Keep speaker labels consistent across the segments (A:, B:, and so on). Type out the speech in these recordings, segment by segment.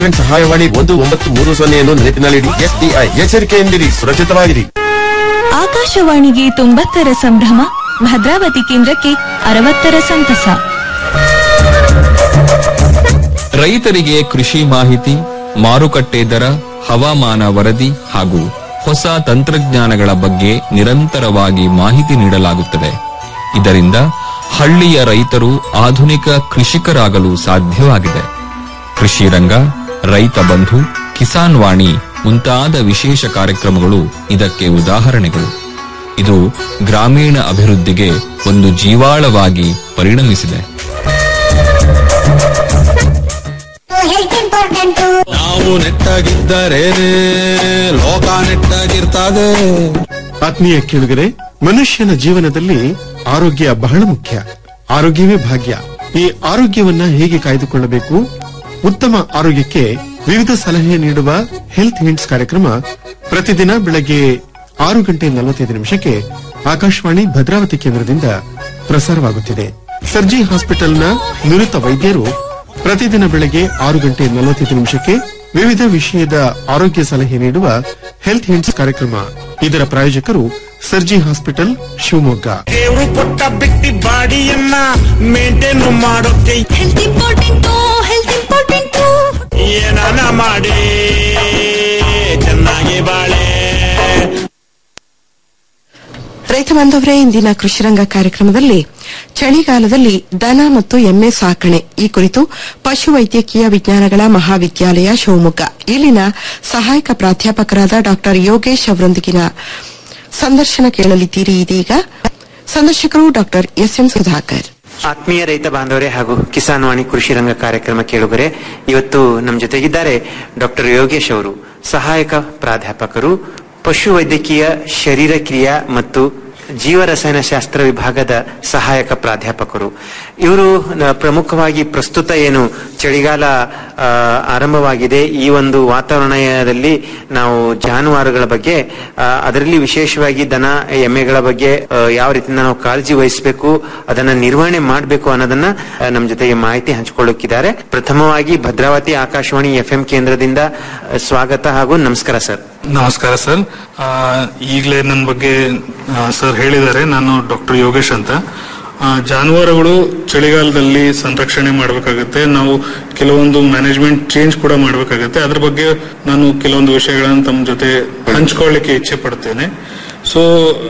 A: ಸಹಾಯವಾಣಿ ಒಂದು ಒಂಬತ್ತು ಮೂರು ಸೊನ್ನೆಯನ್ನು ನೆನಪಿನಲ್ಲಿಡಿ ಎಸ್ಬಿಐ ಎಚ್ಚರಿಕೆಯಿಂದಿರಿ ಸುರಕ್ಷಿತವಾಗಿರಿ
B: ಆಕಾಶವಾಣಿಗೆ ತೊಂಬತ್ತರ ಸಂಭ್ರಮ ಭದ್ರಾವತಿ ಕೇಂದ್ರಕ್ಕೆ ಅರವತ್ತರ ಸಂತಸ
C: ರೈತರಿಗೆ ಕೃಷಿ ಮಾಹಿತಿ ಮಾರುಕಟ್ಟೆ ದರ ಹವಾಮಾನ ವರದಿ ಹಾಗೂ ಹೊಸ ತಂತ್ರಜ್ಞಾನಗಳ ಬಗ್ಗೆ ನಿರಂತರವಾಗಿ ಮಾಹಿತಿ ನೀಡಲಾಗುತ್ತದೆ ಇದರಿಂದ ಹಳ್ಳಿಯ ರೈತರು ಆಧುನಿಕ ಕೃಷಿಕರಾಗಲು ಸಾಧ್ಯವಾಗಿದೆ ಕೃಷಿ ರಂಗ ರೈತ ಬಂಧು ಕಿಸಾನ್ ವಾಣಿ ಮುಂತಾದ ವಿಶೇಷ ಕಾರ್ಯಕ್ರಮಗಳು ಇದಕ್ಕೆ ಉದಾಹರಣೆಗಳು ಇದು ಗ್ರಾಮೀಣ ಅಭಿವೃದ್ಧಿಗೆ ಒಂದು ಜೀವಾಳವಾಗಿ ಪರಿಣಮಿಸಿದೆ
D: ಹೆಲ್ತ್ ಇಂಪಾರ್ಟೆಂಟು
E: ನಾವು ನೆಟ್ಟಾಗಿದ್ದರೇನೆ ಲೋಕ ನೆಟ್ಟಾಗಿರ್ತದೆ
F: ಆತ್ಮೀಯ ಕೇಳುಗರೆ ಮನುಷ್ಯನ ಜೀವನದಲ್ಲಿ ಆರೋಗ್ಯ ಬಹಳ ಮುಖ್ಯ ಆರೋಗ್ಯವೇ ಭಾಗ್ಯ ಈ ಆರೋಗ್ಯವನ್ನ ಹೇಗೆ ಕಾಯ್ದುಕೊಳ್ಳಬೇಕು ಉತ್ತಮ ಆರೋಗ್ಯಕ್ಕೆ ವಿವಿಧ ಸಲಹೆ ನೀಡುವ ಹೆಲ್ತ್ ಹಿಂಟ್ಸ್ ಕಾರ್ಯಕ್ರಮ ಪ್ರತಿದಿನ ಬೆಳಗ್ಗೆ ಆರು ಗಂಟೆ ನಲವತ್ತೈದು ನಿಮಿಷಕ್ಕೆ ಆಕಾಶವಾಣಿ ಭದ್ರಾವತಿ ಕೇಂದ್ರದಿಂದ ಪ್ರಸಾರವಾಗುತ್ತಿದೆ ಸರ್ಜಿ ಹಾಸ್ಪಿಟಲ್ನ ನುರಿತ ವೈದ್ಯರು ಪ್ರತಿದಿನ ಬೆಳಗ್ಗೆ ಆರು ಗಂಟೆ ನಲವತ್ತೈದು ನಿಮಿಷಕ್ಕೆ ವಿವಿಧ ವಿಷಯದ ಆರೋಗ್ಯ ಸಲಹೆ ನೀಡುವ ಹೆಲ್ತ್ ಹಿಂಟ್ಸ್ ಕಾರ್ಯಕ್ರಮ ಇದರ ಪ್ರಾಯೋಜಕರು ಸರ್ಜಿ ಹಾಸ್ಪಿಟಲ್ ಶಿವಮೊಗ್ಗ
G: ದೇವ್ರು ಕೊಟ್ಟ ಬಿಟ್ಟಿ ಬಾಡಿಯನ್ನ ಮೇಂಟೈನ್ ಮಾಡೋಕೆ
B: ಹೆಲ್ತ್ ಇಂಪಾರ್ಟೆಂಟು ಹೆಲ್ತ್ ಇಂಪಾರ್ಟೆಂಟು
G: ಏನಾನ ಮಾಡಿ ಚೆನ್ನಾಗಿ ಬಾಳೆ
H: ರೈತ ಬಾಂಧವರೇ ಇಂದಿನ ಕೃಷಿರಂಗ ಕಾರ್ಯಕ್ರಮದಲ್ಲಿ ಚಳಿಗಾಲದಲ್ಲಿ ದನ ಮತ್ತು ಎಮ್ಮೆ ಸಾಕಣೆ ಈ ಕುರಿತು ಪಶುವೈದ್ಯಕೀಯ ವಿಜ್ಞಾನಗಳ ಮಹಾವಿದ್ಯಾಲಯ ಶಿವಮೊಗ್ಗ ಇಲ್ಲಿನ ಸಹಾಯಕ ಪ್ರಾಧ್ಯಾಪಕರಾದ ಡಾ ಯೋಗೇಶ್ ಅವರೊಂದಿಗಿನ ಸಂದರ್ಶನ ಕೇಳಲಿದ್ದೀರಿ ಇದೀಗ ಸಂದರ್ಶಕರು ಡಾ ಎಸ್ಎಂ ಸುಧಾಕರ್
I: ಆತ್ಮೀಯ ರೈತ ಬಾಂಧವರೇ ಹಾಗೂ ಕಿಸಾನ್ ವಾಣಿ ಕೃಷಿ ರಂಗ ಕಾರ್ಯಕ್ರಮ ಕೇಳುಗರೆ ಇವತ್ತು ನಮ್ಮ ಜೊತೆಗಿದ್ದಾರೆ ಡಾಕ್ಟರ್ ಯೋಗೇಶ್ ಅವರು ಸಹಾಯಕ ಪ್ರಾಧ್ಯಾಪಕರು ಪಶು ವೈದ್ಯಕೀಯ ಶರೀರ ಕ್ರಿಯಾ ಮತ್ತು ಜೀವ ರಸಾಯನಶಾಸ್ತ್ರ ವಿಭಾಗದ ಸಹಾಯಕ ಪ್ರಾಧ್ಯಾಪಕರು ಇವರು ನ- ಪ್ರಮುಖವಾಗಿ ಪ್ರಸ್ತುತ ಏನು ಚಳಿಗಾಲ ಆ, ಆರಂಭವಾಗಿದೆ ಈ ಒಂದು ವಾತಾವರಣದಲ್ಲಿ ನಾವು ಜಾನುವಾರುಗಳ ಬಗ್ಗೆ ಆ, ಅದರಲ್ಲಿ ವಿಶೇಷವಾಗಿ ದನ ಎಮ್ಮೆಗಳ ಬಗ್ಗೆ ಆ, ಯಾವ ರೀತಿಯಿಂದ ನಾವು ಕಾಳಜಿ ವಹಿಸಬೇಕು ಅದನ್ನ ನಿರ್ವಹಣೆ ಮಾಡಬೇಕು ಅನ್ನೋದನ್ನ ಆ, ನಮ್ಮ ಜೊತೆಗೆ ಮಾಹಿತಿ ಹಂಚಿಕೊಳ್ಳುತ್ತಿದ್ದಾರೆ ಪ್ರಥಮವಾಗಿ ಭದ್ರಾವತಿ ಆಕಾಶವಾಣಿ ಎಫ್ ಕೇಂದ್ರದಿಂದ ಆ, ಸ್ವಾಗತ ಹಾಗೂ ನಮಸ್ಕಾರ ಸರ್
J: ನಮಸ್ಕಾರ ಸರ್ ಆ, ಈಗಲೇ ನನ್ನ ಬಗ್ಗೆ ಆ, ಸರ್ ಹೇಳಿದ್ದಾರೆ ನಾನು ಡಾಕ್ಟರ್ ಯೋಗೇಶ್ ಅಂತ ಆ, ಜಾನುವಾರುಗಳು ಚಳಿಗಾಲದಲ್ಲಿ ಸಂರಕ್ಷಣೆ ಮಾಡಬೇಕಾಗುತ್ತೆ ನಾವು ಕೆಲವೊಂದು ಮ್ಯಾನೇಜ್ಮೆಂಟ್ ಚೇಂಜ್ ಕೂಡ ಮಾಡಬೇಕಾಗುತ್ತೆ ಅದ್ರ ಬಗ್ಗೆ ನಾನು ಕೆಲವೊಂದು ವಿಷಯಗಳನ್ನು ತಮ್ಮ ಜೊತೆ ಹಂಚ್ಕೊಳ್ಳಿಕ್ಕೆ ಇಚ್ಛೆ ಪಡ್ತೇನೆ ಸೊ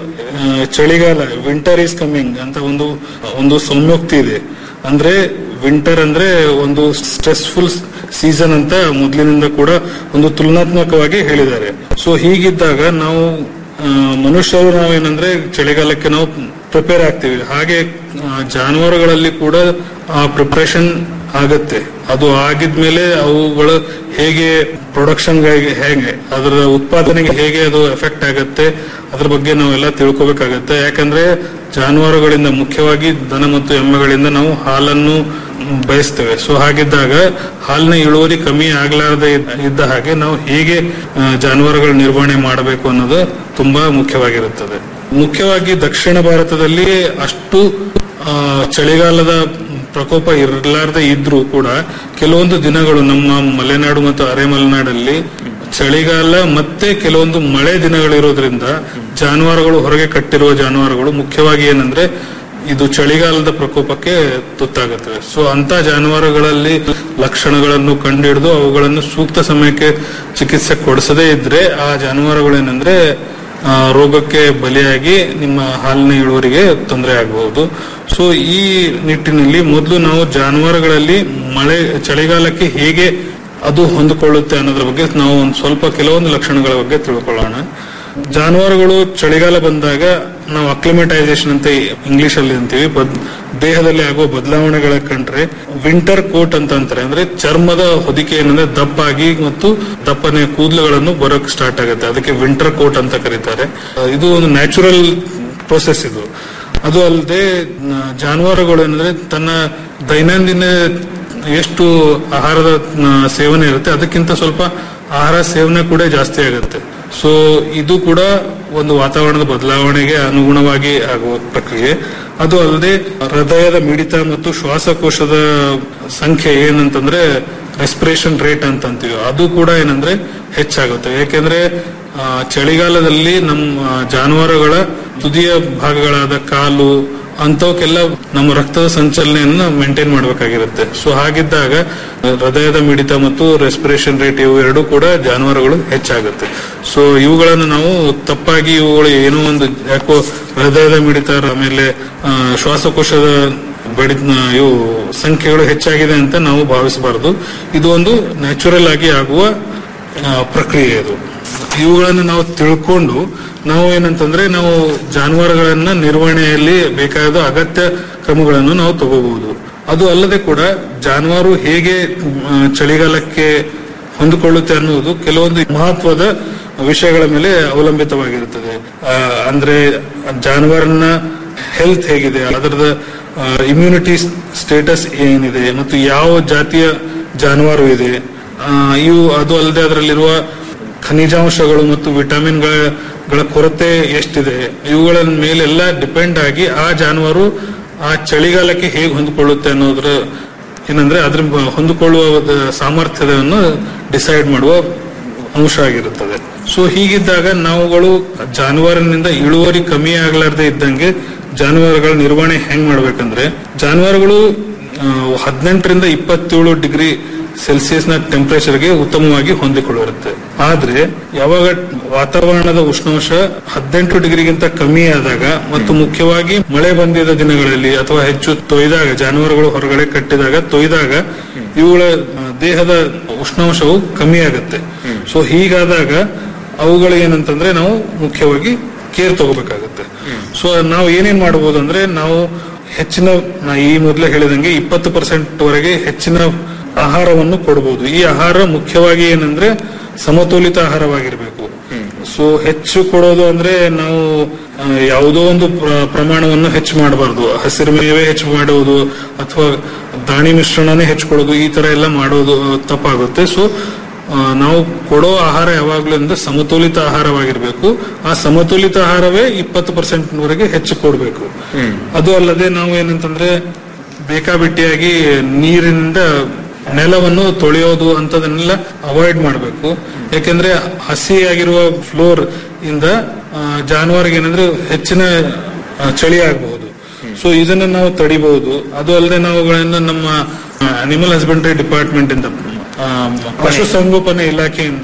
J: ಚಳಿಗಾಲ ವಿಂಟರ್ ಈಸ್ ಕಮಿಂಗ್ ಅಂತ ಒಂದು ಒಂದು ಸೌಮ್ಯೋಕ್ತಿ ಇದೆ ಅಂದ್ರೆ ವಿಂಟರ್ ಅಂದ್ರೆ ಒಂದು ಸ್ಟ್ರೆಸ್ಫುಲ್ ಸೀಸನ್ ಅಂತ ಮೊದಲಿನಿಂದ ಕೂಡ ಒಂದು ತುಲನಾತ್ಮಕವಾಗಿ ಹೇಳಿದ್ದಾರೆ ಸೊ ಹೀಗಿದ್ದಾಗ ನಾವು ಆ, ಮನುಷ್ಯರು ನಾವೇನಂದ್ರೆ ಚಳಿಗಾಲಕ್ಕೆ ನಾವು ಪ್ರಿಪೇರ್ ಆಗ್ತೀವಿ ಹಾಗೆ ಆ, ಜಾನುವಾರುಗಳಲ್ಲಿ ಕೂಡ ಆ ಪ್ರಿಪರೇಷನ್ ಆಗತ್ತೆ ಅದು ಆಗಿದ್ಮೇಲೆ ಅವುಗಳು ಹೇಗೆ ಪ್ರೊಡಕ್ಷನ್ ಹೇಗೆ ಅದರ ಉತ್ಪಾದನೆಗೆ ಹೇಗೆ ಅದು ಎಫೆಕ್ಟ್ ಆಗತ್ತೆ ಅದ್ರ ಬಗ್ಗೆ ನಾವೆಲ್ಲ ತಿಳ್ಕೊಬೇಕಾಗತ್ತೆ ಯಾಕಂದ್ರೆ ಜಾನುವಾರುಗಳಿಂದ ಮುಖ್ಯವಾಗಿ ದನ ಮತ್ತು ಎಮ್ಮೆಗಳಿಂದ ನಾವು ಹಾಲನ್ನು ಬಯಸ್ತೇವೆ ಸೊ ಹಾಗಿದ್ದಾಗ ಹಾಲಿನ ಇಳುವರಿ ಕಮ್ಮಿ ಆಗ್ಲಾರ್ದೆ ಇದ್ದ- ಇದ್ದ ಹಾಗೆ ನಾವು ಹೇಗೆ ಆ, ಜಾನುವಾರುಗಳ ನಿರ್ವಹಣೆ ಮಾಡಬೇಕು ಅನ್ನೋದು ತುಂಬಾ ಮುಖ್ಯವಾಗಿರುತ್ತದೆ ಮುಖ್ಯವಾಗಿ ದಕ್ಷಿಣ ಭಾರತದಲ್ಲಿ ಅಷ್ಟು ಆ, ಚಳಿಗಾಲದ ಪ್ರಕೋಪ ಇರಲಾರ್ದೆ ಇದ್ರೂ ಕೂಡ ಕೆಲವೊಂದು ದಿನಗಳು ನಮ್ಮ ಮಲೆನಾಡು ಮತ್ತು ಅರೆ ಮಲೆನಾಡಲ್ಲಿ ಚಳಿಗಾಲ ಮತ್ತೆ ಕೆಲವೊಂದು ಮಳೆ ದಿನಗಳಿರೋದ್ರಿಂದ ಜಾನುವಾರುಗಳು ಹೊರಗೆ ಕಟ್ಟಿರುವ ಜಾನುವಾರುಗಳು ಮುಖ್ಯವಾಗಿ ಏನಂದ್ರೆ ಇದು ಚಳಿಗಾಲದ ಪ್ರಕೋಪಕ್ಕೆ ತುತ್ತಾಗುತ್ತವೆ ಸೊ ಅಂತ ಜಾನುವಾರುಗಳಲ್ಲಿ ಲಕ್ಷಣಗಳನ್ನು ಕಂಡುಹಿಡಿದು ಅವುಗಳನ್ನು ಸೂಕ್ತ ಸಮಯಕ್ಕೆ ಚಿಕಿತ್ಸೆ ಕೊಡಿಸದೇ ಇದ್ರೆ ಆ ಜಾನುವಾರುಗಳೇನಂದ್ರೆ ಆ, ರೋಗಕ್ಕೆ ಬಲಿಯಾಗಿ ನಿಮ್ಮ ಹಾಲಿನ ಇಳುವರಿಗೆ ತೊಂದರೆ ಆಗಬಹುದು ಸೊ ಈ ನಿಟ್ಟಿನಲ್ಲಿ ಮೊದಲು ನಾವು ಜಾನುವಾರುಗಳಲ್ಲಿ ಮಳೆ ಚಳಿಗಾಲಕ್ಕೆ ಹೇಗೆ ಅದು ಹೊಂದಿಕೊಳ್ಳುತ್ತೆ ಅನ್ನೋದ್ರ ಬಗ್ಗೆ ನಾವು ಒಂದು ಸ್ವಲ್ಪ ಕೆಲವೊಂದು ಲಕ್ಷಣಗಳ ಬಗ್ಗೆ ತಿಳ್ಕೊಳ್ಳೋಣ ಜಾನುವಾರುಗಳು ಚಳಿಗಾಲ ಬಂದಾಗ ನಾವು ಅಕ್ಲಿಮೆಟೈಸೇಷನ್ ಅಂತ ಇಂಗ್ಲಿಷ್ ಅಲ್ಲಿ ಅಂತೀವಿ ಬದ್- ದೇಹದಲ್ಲಿ ಆಗುವ ಬದಲಾವಣೆಗಳ ಕಂಡ್ರೆ ವಿಂಟರ್ ಕೋಟ್ ಅಂತ ಅಂತಾರೆ ಅಂದ್ರೆ ಚರ್ಮದ ಹೊದಿಕೆ ಏನಂದ್ರೆ ದಪ್ಪಾಗಿ ಮತ್ತು ದಪ್ಪನೆ ಕೂದಲುಗಳನ್ನು ಬರೋಕ್ ಸ್ಟಾರ್ಟ್ ಆಗುತ್ತೆ ಅದಕ್ಕೆ ವಿಂಟರ್ ಕೋಟ್ ಅಂತ ಕರೀತಾರೆ ಅಹ್, ಇದು ಒಂದು ನ್ಯಾಚುರಲ್ ಪ್ರೊಸೆಸ್ ಇದು ಅದು ಅಲ್ಲದೆ ಜಾನುವಾರುಗಳು ಏನಂದ್ರೆ ತನ್ನ ದೈನಂದಿನ ಎಷ್ಟು ಆಹಾರದ ಆ, ಸೇವನೆ ಇರುತ್ತೆ ಅದಕ್ಕಿಂತ ಸ್ವಲ್ಪ ಆಹಾರ ಸೇವನೆ ಕೂಡ ಜಾಸ್ತಿ ಆಗುತ್ತೆ ಸೊ ಇದು ಕೂಡ ಒಂದು ವಾತಾವರಣದ ಬದಲಾವಣೆಗೆ ಅನುಗುಣವಾಗಿ ಆಗುವ ಪ್ರಕ್ರಿಯೆ ಅದು ಅಲ್ಲದೆ ಹೃದಯದ ಮಿಡಿತ ಮತ್ತು ಶ್ವಾಸಕೋಶದ ಸಂಖ್ಯೆ ಏನಂತಂದ್ರೆ ರೆಸ್ಪಿರೇಷನ್ ರೇಟ್ ಅಂತ ಅಂತೀವಿ ಅದು ಕೂಡ ಏನಂದ್ರೆ ಹೆಚ್ಚಾಗುತ್ತೆ ಯಾಕೆಂದ್ರೆ ಆ, ಚಳಿಗಾಲದಲ್ಲಿ ನಮ್ಮ ಜಾನುವಾರುಗಳ ತುದಿಯ ಭಾಗಗಳಾದ ಕಾಲು ಅಂತವಕ್ಕೆಲ್ಲ ನಮ್ಮ ರಕ್ತದ ಸಂಚಲನೆಯನ್ನ ಮೇಂಟೈನ್ ಮಾಡಬೇಕಾಗಿರುತ್ತೆ ಸೊ ಹಾಗಿದ್ದಾಗ ಹೃದಯದ ಮಿಡಿತ ಮತ್ತು ರೆಸ್ಪಿರೇಷನ್ ರೇಟ್ ಇವು ಎರಡೂ ಕೂಡ ಜಾನುವಾರುಗಳು ಹೆಚ್ಚಾಗುತ್ತೆ ಸೊ ಇವುಗಳನ್ನು ನಾವು ತಪ್ಪಾಗಿ ಇವುಗಳು ಏನೋ ಒಂದು ಯಾಕೋ ಹೃದಯದ ಮಿಡಿತ ಆಮೇಲೆ ಆ, ಶ್ವಾಸಕೋಶದ ಬಡಿ ಇವು ಸಂಖ್ಯೆಗಳು ಹೆಚ್ಚಾಗಿದೆ ಅಂತ ನಾವು ಭಾವಿಸಬಾರದು ಇದು ಒಂದು ನ್ಯಾಚುರಲ್ ಆಗಿ ಆಗುವ ಆ, ಪ್ರಕ್ರಿಯೆ ಇದು ಇವುಗಳನ್ನು ನಾವು ತಿಳ್ಕೊಂಡು ನಾವು ಏನಂತಂದ್ರೆ ನಾವು ಜಾನುವಾರುಗಳನ್ನ ನಿರ್ವಹಣೆಯಲ್ಲಿ ಬೇಕಾದ ಅಗತ್ಯ ಕ್ರಮಗಳನ್ನು ನಾವು ತಗೋಬಹುದು ಅದು ಅಲ್ಲದೆ ಕೂಡ ಜಾನುವಾರು ಹೇಗೆ ಆ, ಚಳಿಗಾಲಕ್ಕೆ ಹೊಂದಿಕೊಳ್ಳುತ್ತೆ ಅನ್ನುವುದು ಕೆಲವೊಂದು ಮಹತ್ವದ ವಿಷಯಗಳ ಮೇಲೆ ಅವಲಂಬಿತವಾಗಿರುತ್ತದೆ ಆ, ಅಂದ್ರೆ ಜಾನುವಾರನ್ನ ಹೆಲ್ತ್ ಹೇಗಿದೆ ಅದರದ ಇಮ್ಯುನಿಟಿ ಸ್ಟೇಟಸ್ ಏನಿದೆ ಮತ್ತು ಯಾವ ಜಾತಿಯ ಜಾನುವಾರು ಇದೆ ಆ, ಇವು ಅದು ಅಲ್ಲದೆ ಅದರಲ್ಲಿರುವ ಖನಿಜಾಂಶಗಳು ಮತ್ತು ವಿಟಮಿನ್ಗಳ ಗಳ ಕೊರತೆ ಎಷ್ಟಿದೆ ಇವುಗಳ ಮೇಲೆಲ್ಲ ಡಿಪೆಂಡ್ ಆಗಿ ಆ ಜಾನುವಾರು ಆ ಚಳಿಗಾಲಕ್ಕೆ ಹೇಗೆ ಹೊಂದಿಕೊಳ್ಳುತ್ತೆ ಅನ್ನೋದ್ರ ಏನಂದ್ರೆ ಅದ್ರ ಹೊಂದಿಕೊಳ್ಳುವ ದ- ಸಾಮರ್ಥ್ಯವನ್ನು ಡಿಸೈಡ್ ಮಾಡುವ ಅಂಶ ಆಗಿರುತ್ತದೆ ಸೊ ಹೀಗಿದ್ದಾಗ ನಾವುಗಳು ಜಾನುವಾರಿನಿಂದ ಇಳುವರಿ ಕಮ್ಮಿ ಆಗ್ಲಾರ್ದೆ ಇದ್ದಂಗೆ ಜಾನುವಾರುಗಳ ನಿರ್ವಹಣೆ ಹೆಂಗ್ ಮಾಡ್ಬೇಕಂದ್ರೆ ಜಾನುವಾರುಗಳು ಹದಿನೆಂಟರಿಂದ ಇಪ್ಪತ್ತೇಳು ಡಿಗ್ರಿ ಸೆಲ್ಸಿಯಸ್ ನ ಟೆಂಪರೇಚರ್ಗೆ ಉತ್ತಮವಾಗಿ ಹೊಂದಿಕೊಳ್ಳಿರುತ್ತೆ ಆದ್ರೆ ಯಾವಾಗ ವಾತಾವರಣದ ಉಷ್ಣಾಂಶ ಹದಿನೆಂಟು ಡಿಗ್ರಿಗಿಂತ ಕಮ್ಮಿ ಆದಾಗ ಮತ್ತು ಮುಖ್ಯವಾಗಿ ಮಳೆ ಬಂದಿದ ದಿನಗಳಲ್ಲಿ ಅಥವಾ ಹೆಚ್ಚು ತೊಯ್ದಾಗ ಜಾನುವಾರುಗಳು ಹೊರಗಡೆ ಕಟ್ಟಿದಾಗ ತೊಯ್ದಾಗ ಇವುಗಳ ಆ, ದೇಹದ ಉಷ್ಣಾಂಶವು ಕಮ್ಮಿ ಆಗುತ್ತೆ ಸೊ ಹೀಗಾದಾಗ ಅವುಗಳು ಏನಂತಂದ್ರೆ ನಾವು ಮುಖ್ಯವಾಗಿ ಕೇರ್ ತಗೋಬೇಕಾಗುತ್ತೆ ಸೊ ನಾವು ಏನೇನ್ ಮಾಡಬಹುದು ಅಂದ್ರೆ ನಾವು ಹೆಚ್ಚಿನ ನಾ ಈ ಮೊದಲೇ ಹೇಳಿದಂಗೆ ಇಪ್ಪತ್ತು ಪರ್ಸೆಂಟ್ ವರೆಗೆ ಹೆಚ್ಚಿನ ಆಹಾರವನ್ನು ಕೊಡಬಹುದು ಈ ಆಹಾರ ಮುಖ್ಯವಾಗಿ ಏನಂದ್ರೆ ಸಮತೋಲಿತ ಆಹಾರವಾಗಿರ್ಬೇಕು ಸೊ ಹೆಚ್ಚು ಕೊಡೋದು ಅಂದ್ರೆ ನಾವು ಆ, ಯಾವುದೋ ಒಂದು ಪ್ರ- ಪ್ರಮಾಣವನ್ನು ಹೆಚ್ಚು ಮಾಡಬಾರ್ದು ಹಸಿರು ಮೇವೇ ಹೆಚ್ಚು ಮಾಡುವುದು ಅಥವಾ ದಾಣಿ ಮಿಶ್ರಣನೇ ಹೆಚ್ಚು ಕೊಡೋದು ಈ ತರ ಎಲ್ಲ ಮಾಡೋದು ತಪ್ಪಾಗುತ್ತೆ ಸೊ ನಾವು ಕೊಡೋ ಆಹಾರ ಯಾವಾಗ್ಲೂ ಅಂದ್ರೆ ಸಮತೋಲಿತ ಆಹಾರವಾಗಿರ್ಬೇಕು ಆ ಸಮತೋಲಿತ ಆಹಾರವೇ ಇಪ್ಪತ್ತು ಪರ್ಸೆಂಟ್ ವರೆಗೆ ಹೆಚ್ಚು ಕೊಡಬೇಕು ಅದು ಅಲ್ಲದೆ ನಾವು ಏನಂತಂದ್ರೆ ಬೇಕಾಬಿಟ್ಟಿಯಾಗಿ ನೀರಿನಿಂದ ನೆಲವನ್ನು ತೊಳೆಯೋದು ಅಂತದನ್ನೆಲ್ಲ ಅವಾಯ್ಡ್ ಮಾಡಬೇಕು ಯಾಕೆಂದ್ರೆ ಹಸಿಯಾಗಿರುವ ಫ್ಲೋರ್ ಇಂದ ಆ, ಜಾನುವಾರಿಗೆ ಏನಂದ್ರೆ ಹೆಚ್ಚಿನ ಆ, ಚಳಿ ಆಗಬಹುದು ಸೊ ಇದನ್ನ ನಾವು ತಡಿಬಹುದು ಅದು ಅಲ್ಲದೆ ನಾವುಗಳನ್ನ ನಮ್ಮ ಅನಿಮಲ್ ಹಸ್ಬೆಂಡ್ರಿ ಡಿಪಾರ್ಟ್ಮೆಂಟ್ ಇಂದ ಆ, ಪಶುಸಂಗೋಪನೆ ಇಲಾಖೆಯಿಂದ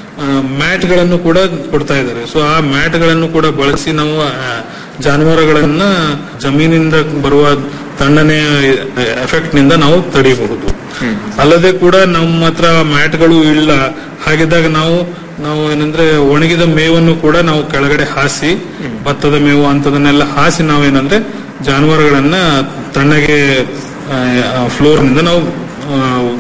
J: ಮ್ಯಾಟ್ ಗಳನ್ನು ಕೂಡ ಕೊಡ್ತಾ ಇದ್ದಾರೆ ಸೊ ಆ ಮ್ಯಾಟ್ ಗಳನ್ನು ಕೂಡ ಬಳಸಿ ನಾವು ಆ, ಜಾನುವಾರುಗಳನ್ನ ಜಮೀನಿಂದ ಬರುವ ತಣ್ಣನೆಯ ಎಫೆಕ್ಟ್ ನಿಂದ ನಾವು ತಡಿಬಹುದು ಅಲ್ಲದೆ ಕೂಡ ನಮ್ಮ ಹತ್ರ ಮ್ಯಾಟ್ಗಳು ಇಲ್ಲ ಹಾಗಿದ್ದಾಗ ನಾವು ನಾವು ಏನಂದ್ರೆ ಒಣಗಿದ ಮೇವನ್ನು ಕೂಡ ನಾವು ಕೆಳಗಡೆ ಹಾಸಿ ಭತ್ತದ ಮೇವು ಅಂತದನ್ನೆಲ್ಲ ಹಾಸಿ ನಾವೇನಂದ್ರೆ ಜಾನುವಾರುಗಳನ್ನ ತಣ್ಣಗೆ ಫ್ಲೋರ್ ನಿಂದ ನಾವು ಆ,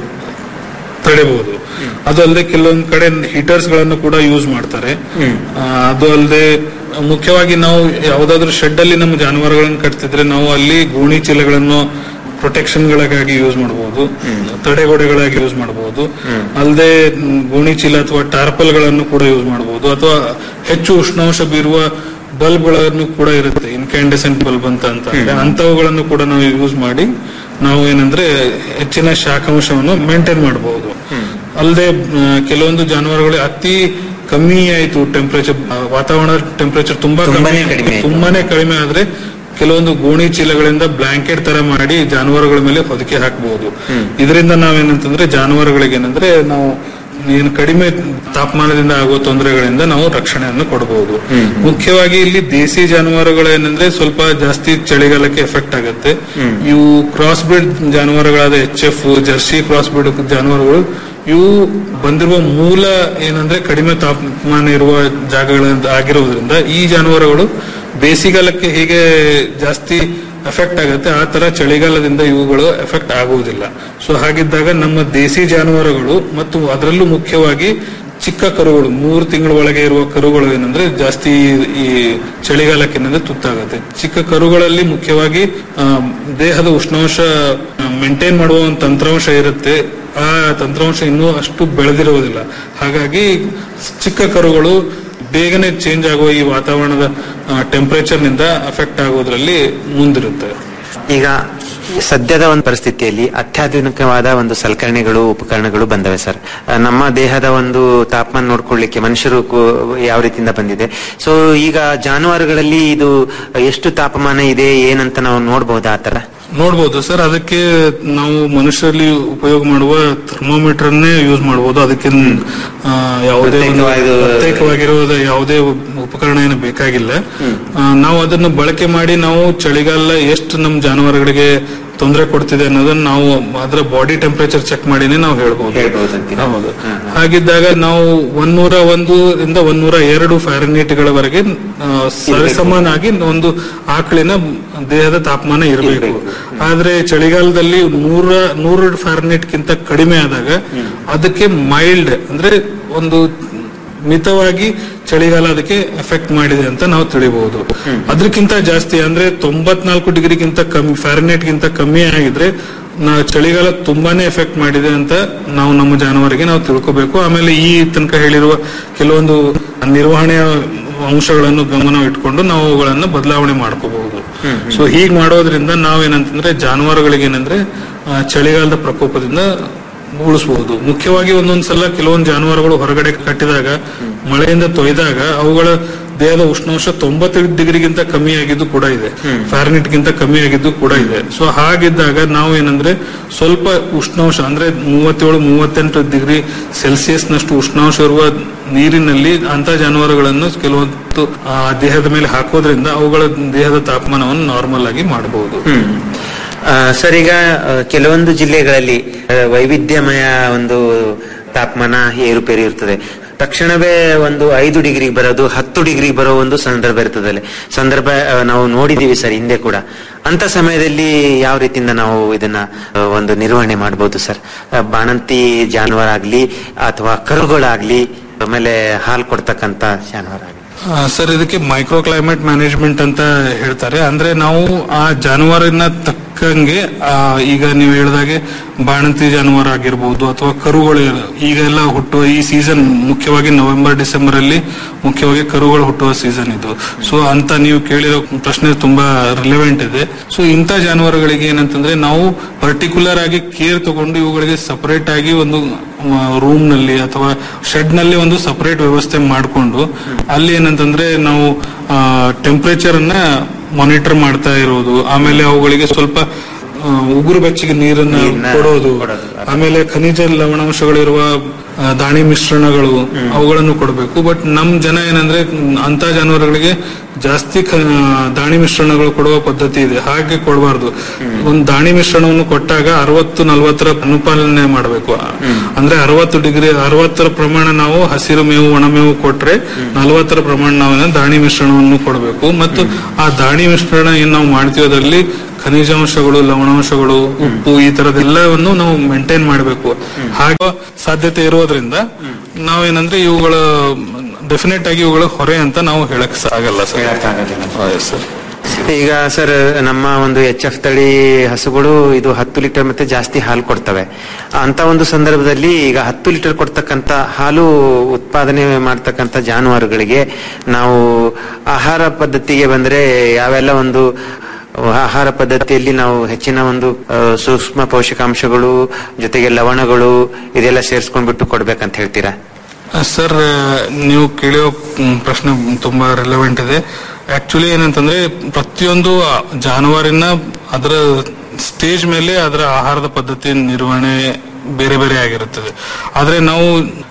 J: ತಡೆಬಹುದು ಅದು ಅಲ್ಲದೆ ಕೆಲವೊಂದ್ ಕಡೆ ಹೀಟರ್ಸ್ ಗಳನ್ನು ಕೂಡ ಯೂಸ್ ಮಾಡ್ತಾರೆ ಆ, ಅದು ಅಲ್ಲದೆ ಮುಖ್ಯವಾಗಿ ನಾವು ಯಾವ್ದಾದ್ರು ಶೆಡ್ ಅಲ್ಲಿ ನಮ್ಮ ಜಾನುವಾರುಗಳನ್ನು ಕಟ್ತಿದ್ರೆ ನಾವು ಅಲ್ಲಿ ಗೋಣಿ ಚೀಲಗಳನ್ನು ಪ್ರೊಟೆಕ್ಷನ್ ಗಳಿಗಾಗಿ ಯೂಸ್ ಮಾಡಬಹುದು ತಡೆಗೋಡೆಗಳಾಗಿ ಯೂಸ್ ಮಾಡಬಹುದು ಅಲ್ಲದೆ ಗೋಣಿ ಚೀಲ ಅಥವಾ ಟಾರ್ಪಲ್ ಗಳನ್ನು ಕೂಡ ಯೂಸ್ ಮಾಡಬಹುದು ಅಥವಾ ಹೆಚ್ಚು ಉಷ್ಣಾಂಶ ಬೀರುವ ಬಲ್ಬ್ ಗಳನ್ನು ಕೂಡ ಇರುತ್ತೆ ಇನ್ಕ್ಯಾಂಡೆಸೆಂಟ್ ಬಲ್ಬ್ ಅಂತ ಅಂತ ಅಂತವುಗಳನ್ನು ಕೂಡ ನಾವು ಯೂಸ್ ಮಾಡಿ ನಾವು ಏನಂದ್ರೆ ಹೆಚ್ಚಿನ ಶಾಖಾಂಶವನ್ನು ಮೇಂಟೈನ್ ಮಾಡಬಹುದು ಅಲ್ಲದೆ ಕೆಲವೊಂದು ಜಾನುವಾರುಗಳು ಅತಿ ಕಮ್ಮಿ ಆಯ್ತು ಟೆಂಪರೇಚರ್ ವಾತಾವರಣದ ಟೆಂಪರೇಚರ್ ತುಂಬಾ
I: ತುಂಬಾನೇ
J: ಕಮ್ಮಿ-
I: ಕಡಿಮೆ ಆಯ್ತು.
J: ತುಂಬಾನೇ ಕಡಿಮೆ ಆದ್ರೆ ಕೆಲವೊಂದು ಗೋಣಿ ಚೀಲಗಳಿಂದ ಬ್ಲಾಂಕೆಟ್ ತರ ಮಾಡಿ ಜಾನುವಾರುಗಳ ಮೇಲೆ ಹೊದಿಕೆ ಹಾಕಬಹುದು ಇದರಿಂದ ನಾವೇನಂತಂದ್ರೆ ಜಾನುವಾರುಗಳಿಗೆ ಏನಂದ್ರೆ ನಾವು ಏನು ಕಡಿಮೆ ತಾಪಮಾನದಿಂದ ಆಗುವ ತೊಂದರೆಗಳಿಂದ ನಾವು ರಕ್ಷಣೆಯನ್ನು ಕೊಡಬಹುದು ಮುಖ್ಯವಾಗಿ ಇಲ್ಲಿ ದೇಸಿ ಜಾನುವಾರುಗಳು ಏನಂದ್ರೆ ಸ್ವಲ್ಪ ಜಾಸ್ತಿ ಚಳಿಗಾಲಕ್ಕೆ ಎಫೆಕ್ಟ್ ಆಗುತ್ತೆ ಇವು ಕ್ರಾಸ್ ಬ್ರೀಡ್ ಜಾನುವಾರುಗಳಾದ H F jersey cross breed ಜಾನುವಾರುಗಳು ಇವು ಬಂದಿರುವ ಮೂಲ ಏನಂದ್ರೆ ಕಡಿಮೆ ತಾಪಮಾನ ಇರುವ ಜಾಗಗಳ ಆಗಿರುವುದರಿಂದ ಈ ಜಾನುವಾರುಗಳು ಬೇಸಿಗೆಗಾಲಕ್ಕೆ ಹೇಗೆ ಜಾಸ್ತಿ ಎಫೆಕ್ಟ್ ಆಗುತ್ತೆ ಆ ತರ ಚಳಿಗಾಲದಿಂದ ಇವುಗಳು ಎಫೆಕ್ಟ್ ಆಗುವುದಿಲ್ಲ ಸೊ ಹಾಗಿದ್ದಾಗ ನಮ್ಮ ದೇಸಿ ಜಾನುವಾರುಗಳು ಮತ್ತು ಅದರಲ್ಲೂ ಮುಖ್ಯವಾಗಿ ಚಿಕ್ಕ ಕರುಗಳು ಮೂರು ತಿಂಗಳ ಒಳಗೆ ಇರುವ ಕರುಗಳು ಏನಂದ್ರೆ ಜಾಸ್ತಿ ಈ ಚಳಿಗಾಲಕ್ಕೆ ಏನಂದ್ರೆ ತುತ್ತಾಗುತ್ತೆ ಚಿಕ್ಕ ಕರುಗಳಲ್ಲಿ ಮುಖ್ಯವಾಗಿ ಆ, ದೇಹದ ಉಷ್ಣಾಂಶ ಮೇಂಟೈನ್ ಮಾಡುವ ಒಂದು ತಂತ್ರಾಂಶ ಇರುತ್ತೆ ಆ ತಂತ್ರಾಂಶ ಇನ್ನೂ ಅಷ್ಟು ಬೆಳೆದಿರುವುದಿಲ್ಲ ಹಾಗಾಗಿ ಚಿಕ್ಕ ಕರುಗಳು ಬೇಗನೆ ಚೇಂಜ್ ಆಗುವ ಈ ವಾತಾವರಣದ ಟೆಂಪರೇಚರ್ ನಿಂದ ಅಫೆಕ್ಟ್ ಆಗೋದ್ರಲ್ಲಿ ಮುಂದಿರುತ್ತೆ
I: ಈಗ ಸದ್ಯದ ಒಂದು ಪರಿಸ್ಥಿತಿಯಲ್ಲಿ ಅತ್ಯಾಧುನಿಕವಾದ ಒಂದು ಸಲಕರಣೆಗಳು ಉಪಕರಣಗಳು ಬಂದವೆ ಸರ್ ಆ, ನಮ್ಮ ದೇಹದ ಒಂದು ತಾಪಮಾನ ನೋಡ್ಕೊಳ್ಳಿಕ್ಕೆ ಮನುಷ್ಯರು ಕೂ- ಯಾವ ರೀತಿಯಿಂದ ಬಂದಿದೆ ಸೊ ಈಗ ಜಾನುವಾರುಗಳಲ್ಲಿ ಇದು ಎಷ್ಟು ತಾಪಮಾನ ಇದೆ ಏನಂತ ನಾವು ನೋಡಬಹುದಾ ಆ ತರ
J: ನೋಡ್ಬೋದು ಸರ್ ಅದಕ್ಕೆ ನಾವು ಮನುಷ್ಯರಲ್ಲಿ ಉಪಯೋಗ ಮಾಡುವ ಥರ್ಮೋಮೀಟರ್ ಅನ್ನೇ ಯೂಸ್ ಮಾಡಬಹುದು ಅದಕ್ಕೆ ಆ, ಯಾವುದೇ ಒಂದು
I: ಪ್ರತ್ಯೇಕವಾಗಿ-
J: ಪ್ರತ್ಯೇಕವಾಗಿರುವ ಯಾವುದೇ ಉಪಕರಣ ಏನು ಬೇಕಾಗಿಲ್ಲ ಆ, ನಾವು ಅದನ್ನು ಬಳಕೆ ಮಾಡಿ ನಾವು ಚಳಿಗಾಲ ಎಷ್ಟು ನಮ್ಮ ಜಾನುವಾರುಗಳಿಗೆ ತೊಂದರೆ ಕೊಡ್ತಿದೆ ಅನ್ನೋದನ್ನ ನಾವು ಅದರ ಬಾಡಿ ಟೆಂಪರೇಚರ್ ಚೆಕ್ ಮಾಡಿನೇ ನಾವು ಹೇಳ್ಬೋದು
I: ಹೇಳ್ಬೋದು ಅಂತೀರಾ?
J: ಹೌದು ಹಾಗಿದ್ದಾಗ ನಾವು ಒಂದೂರ ಒಂದು ಇಂದ ಒಂದೂರ ಎರಡು ಫ್ಯಾರನೀಟ್ ಗಳವರೆಗೆ ಆ, ಸರಿಸಮಾನಾಗಿ ಒಂದು ಆಕಳಿನ ದೇಹದ ತಾಪಮಾನ ಇರಬೇಕು ಆದ್ರೆ ಚಳಿಗಾಲದಲ್ಲಿ ನೂರ ನೂರು ಫ್ಯಾರನೀಟ್ ಗಿಂತ ಕಡಿಮೆ ಆದಾಗ ಅದಕ್ಕೆ ಮೈಲ್ಡ್ ಅಂದ್ರೆ ಒಂದು ಮಿತವಾಗಿ ಚಳಿಗಾಲ ಅದಕ್ಕೆ ಎಫೆಕ್ಟ್ ಮಾಡಿದೆ ಅಂತ ನಾವು ತಿಳಿಬಹುದು ಅದಕ್ಕಿಂತ ಜಾಸ್ತಿ ಅಂದ್ರೆ ತೊಂಬತ್ನಾಲ್ಕು ಡಿಗ್ರಿಗಿಂತ ಕಮ್ಮಿ ಫ್ಯಾರನೈಟ್ ಗಿಂತ ಕಮ್ಮಿ ಆಗಿದ್ರೆ ನಾ ಚಳಿಗಾಲ ತುಂಬಾನೇ ಎಫೆಕ್ಟ್ ಮಾಡಿದೆ ಅಂತ ನಾವು ನಮ್ಮ ಜಾನುವಾರಿಗೆ ನಾವು ತಿಳ್ಕೋಬೇಕು ಆಮೇಲೆ ಈ ತನಕ ಹೇಳಿರುವ ಕೆಲವೊಂದು ನಿರ್ವಹಣೆಯ ಅಂಶಗಳನ್ನು ಗಮನ ಇಟ್ಕೊಂಡು ನಾವು ಅವುಗಳನ್ನ ಬದಲಾವಣೆ ಮಾಡ್ಕೋಬಹುದು ಸೊ ಹೀಗ್ ಮಾಡೋದ್ರಿಂದ ನಾವೇನಂತಂದ್ರೆ ಜಾನುವಾರುಗಳಿಗೆ ಏನಂದ್ರೆ ಆ, ಚಳಿಗಾಲದ ಪ್ರಕೋಪದಿಂದ ಉಳಿಸಬಹುದು ಮುಖ್ಯವಾಗಿ ಒಂದೊಂದ್ಸಲ ಕೆಲವೊಂದು ಜಾನುವಾರುಗಳು ಹೊರಗಡೆ ಕಟ್ಟಿದಾಗ ಮಳೆಯಿಂದ ತೊಯ್ದಾಗ ಅವುಗಳ ದೇಹದ ಉಷ್ಣಾಂಶ ತೊಂಬತ್ತು ಡಿಗ್ರಿಗಿಂತ ಕಮ್ಮಿ ಆಗಿದ್ದು ಕೂಡ ಇದೆ ಫ್ಯಾರನಿಟ್ ಗಿಂತ ಕಮ್ಮಿ ಆಗಿದ್ದು ಕೂಡ ಇದೆ ಸೊ ಹಾಗಿದ್ದಾಗ ನಾವು ಏನಂದ್ರೆ ಸ್ವಲ್ಪ ಉಷ್ಣಾಂಶ ಅಂದ್ರೆ ಮೂವತ್ತೇಳು ಮೂವತ್ತೆಂಟು ಡಿಗ್ರಿ ಸೆಲ್ಸಿಯಸ್ ನಷ್ಟು ಉಷ್ಣಾಂಶ ಇರುವ ನೀರಿನಲ್ಲಿ ಅಂತ ಜಾನುವಾರುಗಳನ್ನು ಕೆಲವೊಂದು ಆ, ದೇಹದ ಮೇಲೆ ಹಾಕೋದ್ರಿಂದ ಅವುಗಳ ದೇಹದ ತಾಪಮಾನವನ್ನು ನಾರ್ಮಲ್ ಆಗಿ ಮಾಡಬಹುದು
I: ಆ, ಸರ್ ಈಗ ಆ, ಕೆಲವೊಂದು ಜಿಲ್ಲೆಗಳಲ್ಲಿ ಆ, ವೈವಿಧ್ಯಮಯ ಒಂದು ತಾಪಮಾನ ಏರುಪೇರು ಇರ್ತದೆ ತಕ್ಷಣವೇ ಒಂದು ಐದು ಡಿಗ್ರಿ ಬರೋದು ಹತ್ತು ಡಿಗ್ರಿ ಬರೋ ಒಂದು ಸಂದರ್ಭ ಇರ್ತದೆ ಅಲ್ಲಿ. ಸಂದರ್ಭ ಆ, ನಾವು ನೋಡಿದೀವಿ ಸರ್ ಹಿಂದೆ ಕೂಡ ಅಂತ ಸಮಯದಲ್ಲಿ ಯಾವ ರೀತಿಯಿಂದ ನಾವು ಇದನ್ನ ಆ, ಒಂದು ನಿರ್ವಹಣೆ ಮಾಡಬಹುದು ಸರ್ ಆ, ಬಾಣಂತಿ ಜಾನುವಾರಾಗ್ಲಿ ಅಥವಾ ಕರುಗಳಾಗ್ಲಿ ಆಮೇಲೆ ಹಾಲು ಕೊಡ್ತಕ್ಕಂತ ಜಾನುವಾರಾಗ್ಲಿ
J: ಆ, ಸರ್ ಇದಕ್ಕೆ ಮೈಕ್ರೋ ಕ್ಲೈಮೇಟ್ ಮ್ಯಾನೇಜ್ಮೆಂಟ್ ಅಂತ ಹೇಳ್ತಾರೆ ಅಂದ್ರೆ ನಾವು ಆ ಜಾನುವಾರಿನ ತಕ್ಕಂಗೆ ಆ, ಈಗ ನೀವು ಹೇಳಿದಾಗೆ ಬಾಣಂತಿ ಜಾನುವಾರು ಆಗಿರ್ಬೋದು ಅಥವಾ ಕರುಗಳು ಈಗ ಎಲ್ಲ ಹುಟ್ಟುವ ಈ ಸೀಸನ್ ಮುಖ್ಯವಾಗಿ ನವೆಂಬರ್ ಡಿಸೆಂಬರ್ ಅಲ್ಲಿ ಮುಖ್ಯವಾಗಿ ಕರುಗಳು ಹುಟ್ಟುವ ಸೀಸನ್ ಇದು ಸೊ ಅಂತ ನೀವು ಕೇಳಿರೋ ಪ್ರಶ್ನೆ ತುಂಬಾ ರಿಲೆವೆಂಟ್ ಇದೆ ಸೊ ಇಂಥ ಜಾನುವಾರುಗಳಿಗೆ ಏನಂತಂದ್ರೆ ನಾವು ಪರ್ಟಿಕ್ಯುಲರ್ ಆಗಿ ಕೇರ್ ತಗೊಂಡು ಇವುಗಳಿಗೆ ಸಪರೇಟ್ ಆಗಿ ಒಂದು ರೂಮ್ ನಲ್ಲಿ ಅಥವಾ ಶೆಡ್ ನಲ್ಲಿ ಒಂದು ಸಪರೇಟ್ ವ್ಯವಸ್ಥೆ ಮಾಡಿಕೊಂಡು ಅಲ್ಲಿ ಏನಂತಂದ್ರೆ ನಾವು ಟೆಂಪರೇಚರ್ ಅನ್ನ ಮಾನಿಟರ್ ಮಾಡ್ತಾ ಇರೋದು ಆಮೇಲೆ ಅವುಗಳಿಗೆ ಸ್ವಲ್ಪ ಆ, ಉಗುರು ಬೆಚ್ಚಗೆ ನೀರನ್ನ ಕೊಡೋದು ಆಮೇಲೆ ಖನಿಜ ಲವಣಾಂಶಗಳಿರುವ ಆ, ದಾಣಿ ಮಿಶ್ರಣಗಳು ಅವುಗಳನ್ನು ಕೊಡಬೇಕು ಬಟ್ ನಮ್ ಜನ ಏನಂದ್ರೆ ಅಂತ ಜಾನುವಾರುಗಳಿಗೆ ಜಾಸ್ತಿ ಖ- ದಾಣಿ ಮಿಶ್ರಣಗಳು ಕೊಡುವ ಪದ್ಧತಿ ಇದೆ ಹಾಗೆ ಕೊಡಬಾರ್ದು ಒಂದು ದಾಣಿ ಮಿಶ್ರಣವನ್ನು ಕೊಟ್ಟಾಗ ಅರವತ್ತು ನಲ್ವತ್ತರ ಅನುಪಾಲನೆ ಮಾಡಬೇಕು ಅಂದ್ರೆ ಅರವತ್ತು ಡಿಗ್ರಿ ಅರವತ್ತರ ಪ್ರಮಾಣ ನಾವು ಹಸಿರು ಮೇವು ಒಣಮೇವು ಕೊಟ್ರೆ ನಲ್ವತ್ತರ ಪ್ರಮಾಣ ನಾವು ಏನು ದಾಣಿ ಮಿಶ್ರಣವನ್ನು ಕೊಡಬೇಕು ಮತ್ತು ಆ ದಾಣಿ ಮಿಶ್ರಣ ಏನ್ ನಾವು ಮಾಡ್ತೀವಿ ಅದರಲ್ಲಿ ಖನಿಜಾಂಶಗಳು ಲವಣಾಂಶಗಳು ಉಪ್ಪು ಈ ತರದೆಲ್ಲವನ್ನು ನಾವು ಮೇಂಟೈನ್ ಮಾಡಬೇಕು ಹಾಗೆ ಸಾಧ್ಯತೆ ಇರೋದ್ರಿಂದ ನಾವೇನಂದ್ರೆ ಇವುಗಳ ಡೆಫಿನೆಟ್ ಆಗಿ ಇವುಗಳ ಹೊರೆ ಅಂತ ನಾವು ಹೇಳಕ್ ಆಗಲ್ಲ ಸರ್ ಸರ್
I: ಈಗ ಸರ್ ನಮ್ಮ ಒಂದು ಎಚ್ ಎಫ್ ತಳಿ ಹಸುಗಳು ಇದು ಹತ್ತು ಲೀಟರ್ ಮತ್ತೆ ಜಾಸ್ತಿ ಹಾಲು ಕೊಡ್ತವೆ ಅಂತ ಒಂದು ಸಂದರ್ಭದಲ್ಲಿ ಈಗ ಹತ್ತು ಲೀಟರ್ ಕೊಡ್ತಕ್ಕಂತ ಹಾಲು ಉತ್ಪಾದನೆ ಮಾಡ್ತಕ್ಕಂತ ಜಾನುವಾರುಗಳಿಗೆ ನಾವು ಆಹಾರ ಪದ್ಧತಿಗೆ ಬಂದ್ರೆ ಯಾವೆಲ್ಲ ಒಂದು ಆಹಾರ ಪದ್ಧತಿಯಲ್ಲಿ ನಾವು ಹೆಚ್ಚಿನ ಒಂದು ಆ, ಸೂಕ್ಷ್ಮ ಪೋಷಕಾಂಶಗಳು ಜೊತೆಗೆ ಲವಣಗಳು ಇದೆಲ್ಲ ಸೇರಿಸ್ಕೊಂಡ್ಬಿಟ್ಟು ಕೊಡ್ಬೇಕಂತ ಹೇಳ್ತೀರಾ
J: ಸರ್ ನೀವು ಕೇಳೋ ಮ್, ಪ್ರಶ್ನೆ ತುಂಬಾ ರಿಲೆವೆಂಟ್ ಇದೆ ಆಕ್ಚುಲಿ ಏನಂತಂದ್ರೆ ಪ್ರತಿಯೊಂದು ಆ ಜಾನುವಾರಿನ ಅದರ ಸ್ಟೇಜ್ ಮೇಲೆ ಅದರ ಆಹಾರದ ಪದ್ಧತಿ ನಿರ್ವಹಣೆ ಬೇರೆ ಬೇರೆ ಆಗಿರುತ್ತದೆ ಆದ್ರೆ ನಾವು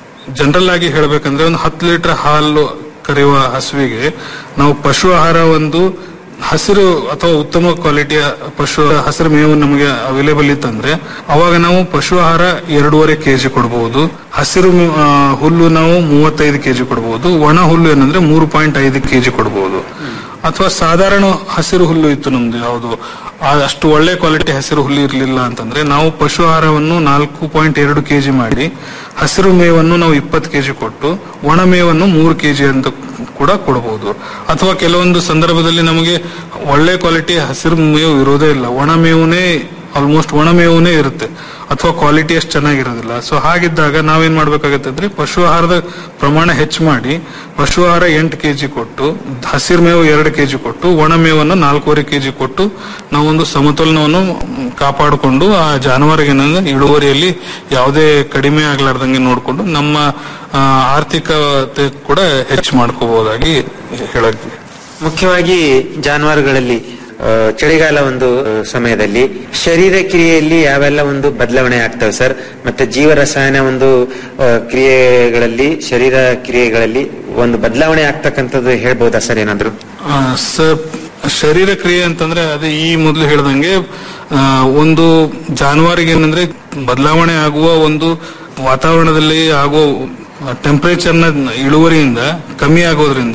J: ಜನರಲ್ ಆಗಿ ಹೇಳ್ಬೇಕಂದ್ರೆ ಒಂದು ಹತ್ತು ಲೀಟರ್ ಹಾಲು ಕರೆಯುವ ಹಸುವಿಗೆ ನಾವು ಪಶು ಆಹಾರ ಒಂದು ಹಸಿರು ಅಥವಾ ಉತ್ತಮ ಕ್ವಾಲಿಟಿಯ ಪಶು ಹಸಿರು ಮೇವು ನಮಗೆ ಅವೈಲೇಬಲ್ ಇತ್ತಂದ್ರೆ ಅವಾಗ ನಾವು ಪಶು ಆಹಾರ ಎರಡೂವರೆ ಕೆಜಿ ಕೊಡಬಹುದು ಹಸಿರು ಮೇ- ಆ, ಹುಲ್ಲು ನಾವು ಮೂವತ್ತೈದು ಕೆಜಿ ಕೊಡಬಹುದು ಒಣ ಹುಲ್ಲು ಏನಂದ್ರೆ ಮೂರು ಪಾಯಿಂಟ್ ಐದು ಕೆಜಿ ಕೊಡಬಹುದು ಅಥವಾ ಸಾಧಾರಣ ಹಸಿರು ಹುಲ್ಲು ಇತ್ತು ನಮ್ದು ಯಾವುದು ಆ ಅಷ್ಟು ಒಳ್ಳೆ ಕ್ವಾಲಿಟಿ ಹಸಿರು ಹುಲ್ಲು ಇರಲಿಲ್ಲ ಅಂತಂದ್ರೆ ನಾವು ಪಶು ಆಹಾರವನ್ನು ನಾಲ್ಕು ಪಾಯಿಂಟ್ ಎರಡು ಕೆಜಿ ಮಾಡಿ ಹಸಿರು ಮೇವನ್ನು ನಾವು ಇಪ್ಪತ್ತು ಕೆಜಿ ಕೊಟ್ಟು ಒಣ ಮೇವನ್ನು ಮೂರು ಕೆಜಿ ಅಂತ ಕೂಡ ಕೊಡಬಹುದು ಅಥವಾ ಕೆಲವೊಂದು ಸಂದರ್ಭದಲ್ಲಿ ನಮಗೆ ಒಳ್ಳೆ ಕ್ವಾಲಿಟಿ ಹಸಿರು ಮೇವು ಇರೋದೇ ಇಲ್ಲ ಒಣ ಮೇವುನೇ ಆಲ್ಮೋಸ್ಟ್ ಒಣ ಮೇವುನೇ ಇರುತ್ತೆ ಅಥವಾ ಕ್ವಾಲಿಟಿ ಅಷ್ಟು ಚೆನ್ನಾಗಿರೋದಿಲ್ಲ ಸೊ ಹಾಗಿದ್ದಾಗ ನಾವೇನ್ ಮಾಡ್ಬೇಕಾಗತ್ತೆ ಅಂದ್ರೆ ಪಶು ಆಹಾರದ ಪ್ರಮಾಣ ಹೆಚ್ಚು ಮಾಡಿ ಪಶು ಆಹಾರ ಎಂಟು ಕೆಜಿ ಕೊಟ್ಟು ಹಸಿರು ಮೇವು ಎರಡು ಕೆಜಿ ಕೊಟ್ಟು ಒಣ ಮೇವನ್ನು ನಾಲ್ಕೂವರೆ ಕೆಜಿ ಕೊಟ್ಟು ನಾವೊಂದು ಸಮತೋಲನವನ್ನು ಕಾಪಾಡಿಕೊಂಡು ಆ ಜಾನುವಾರಿಗೆ ಏನಂದ್ರೆ ಇಳುವರಿಯಲ್ಲಿ ಯಾವುದೇ ಕಡಿಮೆ ಆಗ್ಲಾರ್ದಂಗೆ ನೋಡಿಕೊಂಡು ನಮ್ಮ ಆ, ಆರ್ಥಿಕತೆ ಕೂಡ ಹೆಚ್ಚು ಮಾಡ್ಕೋಬಹುದಾಗಿ ಹೇಳಕ್ಕೆ
I: ಮುಖ್ಯವಾಗಿ ಜಾನುವಾರುಗಳಲ್ಲಿ ಆ, ಚಳಿಗಾಲ ಒಂದು ಆ, ಸಮಯದಲ್ಲಿ ಶರೀರ ಕ್ರಿಯೆಯಲ್ಲಿ ಯಾವೆಲ್ಲ ಒಂದು ಬದಲಾವಣೆ ಆಗ್ತವೆ ಸರ್ ಮತ್ತೆ ಜೀವ ರಸಾಯನ ಒಂದು ಆ, ಕ್ರಿಯೆಗಳಲ್ಲಿ ಶರೀರ ಕ್ರಿಯೆಗಳಲ್ಲಿ ಒಂದು ಬದಲಾವಣೆ ಆಗ್ತಕ್ಕಂಥದ್ದು ಹೇಳ್ಬಹುದಾ ಸರ್ ಏನಾದ್ರು
J: ಆ, ಸರ್ ಶರೀರ ಕ್ರಿಯೆ ಅಂತಂದ್ರೆ ಅದೇ ಈ ಮೊದಲು ಹೇಳ್ದಂಗೆ ಆ, ಒಂದು ಜಾನುವಾರಿಗೆ ಏನಂದ್ರೆ ಬದಲಾವಣೆ ಆಗುವ ಒಂದು ವಾತಾವರಣದಲ್ಲಿ ಆಗುವ ಟೆಂಪರೇಚರ್ನ ಇಳುವರಿಯಿಂದ ಕಮ್ಮಿ ಆಗೋದ್ರಿಂದ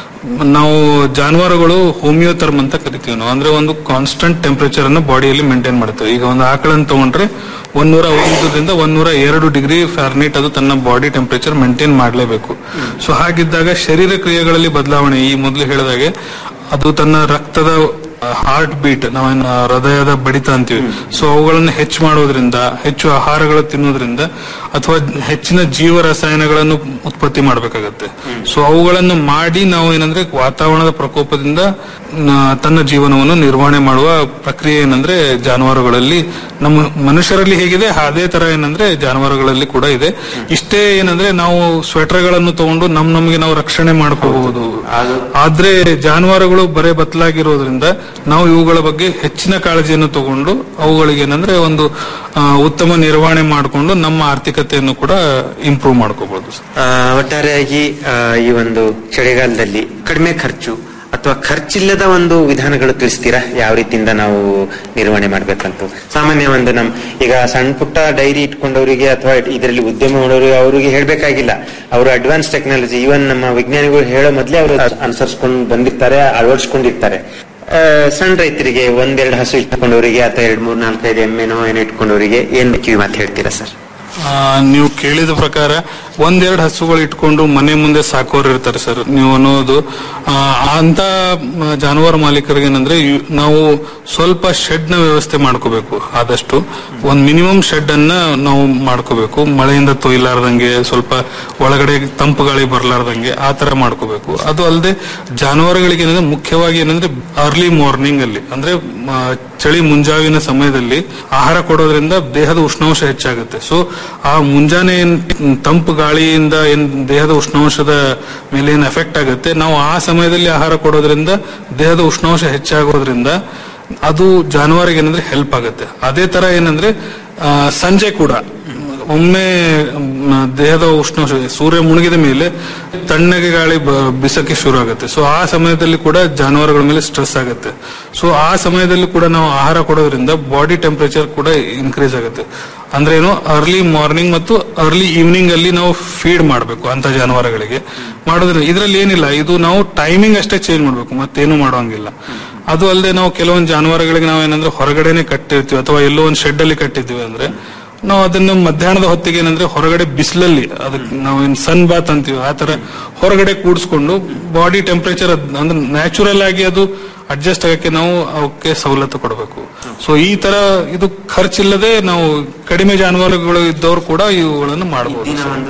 J: ನಾವು ಜಾನುವಾರುಗಳು ಹೋಮಿಯೋಥರ್ಮ್ ಅಂತ ಕರಿತೀವಿ ನಾವು ಅಂದ್ರೆ ಒಂದು ಕಾನ್ಸ್ಟಂಟ್ ಟೆಂಪರೇಚರ್ ಅನ್ನು ಬಾಡಿಯಲ್ಲಿ ಮೇಂಟೈನ್ ಮಾಡ್ತೇವೆ ಈಗ ಒಂದು ಆಕಳನ್ನು ತಗೊಂಡ್ರೆ ಒಂದೂರ ಒಂದರಿಂದ ಒಂದೂರ ಎರಡು ಡಿಗ್ರಿ ಫ್ಯಾರ್ನೈಟ್ ಅದು ತನ್ನ ಬಾಡಿ ಟೆಂಪರೇಚರ್ ಮೇಂಟೈನ್ ಮಾಡಲೇಬೇಕು ಸೊ ಹಾಗಿದ್ದಾಗ ಶರೀರ ಕ್ರಿಯೆಗಳಲ್ಲಿ ಬದಲಾವಣೆ ಈ ಮೊದಲು ಹೇಳಿದಾಗೆ ಅದು ತನ್ನ ರಕ್ತದ ಹಾರ್ಟ್ ಬೀಟ್ ನಾವೇನು ಹೃದಯದ ಬಡಿತ ಅಂತೀವಿ ಸೊ ಅವುಗಳನ್ನು ಹೆಚ್ಚು ಮಾಡೋದ್ರಿಂದ ಹೆಚ್ಚು ಆಹಾರಗಳು ತಿನ್ನೋದ್ರಿಂದ ಅಥವಾ ಹೆಚ್ಚಿನ ಜೀವ ರಸಾಯನಗಳನ್ನು ಉತ್ಪತ್ತಿ ಮಾಡಬೇಕಾಗತ್ತೆ ಸೊ ಅವುಗಳನ್ನು ಮಾಡಿ ನಾವು ಏನಂದ್ರೆ ವಾತಾವರಣದ ಪ್ರಕೋಪದಿಂದ ನ- ತನ್ನ ಜೀವನವನ್ನು ನಿರ್ವಹಣೆ ಮಾಡುವ ಪ್ರಕ್ರಿಯೆ ಏನಂದ್ರೆ ಜಾನುವಾರುಗಳಲ್ಲಿ ನಮ್ಮ ಮನುಷ್ಯರಲ್ಲಿ ಹೇಗಿದೆ ಅದೇ ತರ ಏನಂದ್ರೆ ಜಾನುವಾರುಗಳಲ್ಲಿ ಕೂಡ ಇದೆ ಇಷ್ಟೇ ಏನಂದ್ರೆ ನಾವು ಸ್ವೆಟರ್ಗಳನ್ನು ತಗೊಂಡು ನಮ್ ನಮ್ಗೆ ನಾವು ರಕ್ಷಣೆ ಮಾಡ್ಕೋಬಹುದು ಆದ್ರೆ ಜಾನುವಾರುಗಳು ಬರೇ ಬತ್ತಲಾಗಿರೋದ್ರಿಂದ ನಾವು ಇವುಗಳ ಬಗ್ಗೆ ಹೆಚ್ಚಿನ ಕಾಳಜಿಯನ್ನು ತಗೊಂಡು ಅವುಗಳಿಗೆ ಏನಂದ್ರೆ ಒಂದು ಆ, ಉತ್ತಮ ನಿರ್ವಹಣೆ ಮಾಡಿಕೊಂಡು ನಮ್ಮ ಆರ್ಥಿಕತೆಯನ್ನು ಕೂಡ ಇಂಪ್ರೂವ್ ಮಾಡ್ಕೋಬಹುದು
I: ಆ, ಒಟ್ಟಾರೆಯಾಗಿ ಆ, ಈ ಒಂದು ಚಳಿಗಾಲದಲ್ಲಿ ಕಡಿಮೆ ಖರ್ಚು ಅಥವಾ ಖರ್ಚಿಲ್ಲದ ಒಂದು ವಿಧಾನಗಳು ತಿಳಿಸ್ತೀರಾ ಯಾವ ರೀತಿಯಿಂದ ನಾವು ನಿರ್ವಹಣೆ ಮಾಡ್ಬೇಕಂತ ಸಾಮಾನ್ಯ ಒಂದು ನಮ್ ಈಗ ಸಣ್ಣ ಪುಟ್ಟ ಡೈರಿ ಇಟ್ಕೊಂಡವರಿಗೆ ಅಥವಾ ಇದರಲ್ಲಿ ಉದ್ಯಮ ಮಾಡೋರಿಗೆ ಅವರಿಗೆ ಹೇಳ್ಬೇಕಾಗಿಲ್ಲ ಅವರು ಅಡ್ವಾನ್ಸ್ ಟೆಕ್ನಾಲಜಿ ಈವನ್ ನಮ್ಮ ವಿಜ್ಞಾನಿಗಳು ಹೇಳೋ ಮೊದಲೇ ಅವರು ಅನುಸರಿಸ್ಕೊಂಡು ಬಂದಿರ್ತಾರೆ ಅಳವಡಿಸ್ಕೊಂಡಿರ್ತಾರೆ ಆ, ಸಣ್ಣ ರೈತರಿಗೆ ಒಂದೆರಡು ಹಸು ಇಟ್ಕೊಂಡವರಿಗೆ ಅಥವಾ ಎರಡ್ ಮೂರ್ ನಾಲ್ಕೈದು ಎಮ್ಮೆನೋ ಏನೋ ಇಟ್ಕೊಂಡವರಿಗೆ ಏನ್ ಕಿವಿ ಮಾತು ಹೇಳ್ತೀರಾ ಸರ್
J: ಆ, ನೀವು ಕೇಳಿದ ಪ್ರಕಾರ ಒಂದೆರಡು ಹಸುಗಳು ಇಟ್ಕೊಂಡು ಮನೆ ಮುಂದೆ ಸಾಕೋರು ಇರ್ತಾರೆ ಸರ್ ನೀವು ಅನ್ನೋದು ಆ, ಅಂತ ಮ, ಜಾನುವಾರು ಮಾಲೀಕರಿಗೆ ಏನಂದ್ರೆ ಇವ್- ನಾವು ಸ್ವಲ್ಪ ಶೆಡ್ ನ ವ್ಯವಸ್ಥೆ ಮಾಡ್ಕೋಬೇಕು ಆದಷ್ಟು ಒಂದ್ ಮಿನಿಮಮ್ ಶೆಡ್ ಅನ್ನ ನಾವು ಮಾಡ್ಕೋಬೇಕು ಮಳೆಯಿಂದ ತೊಯ್ಲಾರ್ದಂಗೆ ಸ್ವಲ್ಪ ಒಳಗಡೆ ತಂಪು ಗಾಳಿ ಬರ್ಲಾರ್ದಂಗೆ ಆ ತರ ಮಾಡ್ಕೋಬೇಕು ಅದು ಅಲ್ಲದೆ ಜಾನುವಾರುಗಳಿಗೆ ಏನಂದ್ರೆ ಮುಖ್ಯವಾಗಿ ಏನಂದ್ರೆ ಅರ್ಲಿ ಮಾರ್ನಿಂಗ್ ಅಲ್ಲಿ ಅಂದ್ರೆ ಮ, ಚಳಿ ಮುಂಜಾವಿನ ಸಮಯದಲ್ಲಿ ಆಹಾರ ಕೊಡೋದ್ರಿಂದ ದೇಹದ ಉಷ್ಣಾಂಶ ಹೆಚ್ಚಾಗುತ್ತೆ ಸೊ ಆ ಮುಂಜಾನೆ ಏನ್ ತಂಪು ಗಾಳಿಯಿಂದ ಏನ್ ದೇಹದ ಉಷ್ಣಾಂಶದ ಮೇಲೆ ಏನ್ ಎಫೆಕ್ಟ್ ಆಗುತ್ತೆ ನಾವು ಆ ಸಮಯದಲ್ಲಿ ಆಹಾರ ಕೊಡೋದ್ರಿಂದ ದೇಹದ ಉಷ್ಣಾಂಶ ಹೆಚ್ಚಾಗೋದ್ರಿಂದ ಅದು ಜಾನುವಾರಿಗೆ ಏನಂದ್ರೆ ಹೆಲ್ಪ್ ಆಗುತ್ತೆ ಅದೇ ತರ ಏನಂದ್ರೆ ಆ, ಸಂಜೆ ಕೂಡ ಒಮ್ಮೆ ಮ್, ದೇಹದ ಉಷ್ಣಾಂಶ ಸೂರ್ಯ ಮುಳುಗಿದ ಮೇಲೆ ತಣ್ಣಗೆ ಗಾಳಿ ಬ- ಬಿಸಕ್ಕೆ ಶುರು ಆಗುತ್ತೆ ಸೊ ಆ ಸಮಯದಲ್ಲಿ ಕೂಡ ಜಾನುವಾರುಗಳ ಮೇಲೆ ಸ್ಟ್ರೆಸ್ ಆಗುತ್ತೆ ಸೊ ಆ ಸಮಯದಲ್ಲಿ ಕೂಡ ನಾವು ಆಹಾರ ಕೊಡೋದ್ರಿಂದ ಬಾಡಿ ಟೆಂಪರೇಚರ್ ಕೂಡ ಇನ್ಕ್ರೀಸ್ ಆಗುತ್ತೆ ಅಂದ್ರೆ ಏನು ಅರ್ಲಿ ಮಾರ್ನಿಂಗ್ ಮತ್ತು ಅರ್ಲಿ ಈವ್ನಿಂಗ್ ಅಲ್ಲಿ ನಾವು ಫೀಡ್ ಮಾಡಬೇಕು ಅಂತ ಜಾನುವಾರುಗಳಿಗೆ ಮಾಡೋದ್ರಿಂದ ಇದರಲ್ಲಿ ಏನಿಲ್ಲ ಇದು ನಾವು ಟೈಮಿಂಗ್ ಅಷ್ಟೇ ಚೇಂಜ್ ಮಾಡಬೇಕು ಮತ್ತೇನು ಮಾಡೋಂಗಿಲ್ಲ ಅದು ಅಲ್ಲದೆ ನಾವು ಕೆಲವೊಂದು ಜಾನುವಾರುಗಳಿಗೆ ನಾವು ಏನಂದ್ರೆ ಹೊರಗಡೆನೆ ಕಟ್ಟಿರ್ತೀವಿ ಅಥವಾ ಎಲ್ಲೋ ಒಂದು ಶೆಡ್ ಅಲ್ಲಿ ಕಟ್ಟಿದ್ದೀವಿ ಅಂದ್ರೆ ನಾವು ಅದನ್ನ ಮಧ್ಯಾಹ್ನದ ಹೊತ್ತಿಗೆ ಏನಂದ್ರೆ ಹೊರಗಡೆ ಬಿಸಿಲಲ್ಲಿ ಅದಕ್ಕೆ ನಾವು ಏನ್ ಸನ್ ಬಾತ್ ಅಂತೀವಿ ಆ ತರ ಹೊರಗಡೆ ಕೂಡಿಸ್ಕೊಂಡು ಬಾಡಿ ಟೆಂಪರೇಚರ್ ಅಂದ್ರೆ ನ್ಯಾಚುರಲ್ ಆಗಿ ಅದು ಅಡ್ಜಸ್ಟ್ ಆಗಕ್ಕೆ ನಾವು ಅವಕ್ಕೆ ಸವಲತ್ತು ಕೊಡಬೇಕು ಸೊ ಈ ತರ ಇದು ಖರ್ಚಿಲ್ಲದೆ ನಾವು ಕಡಿಮೆ ಜಾನುವಾರುಗಳು ಇದ್ದವರು ಕೂಡ ಇವುಗಳನ್ನು ಮಾಡಬಹುದು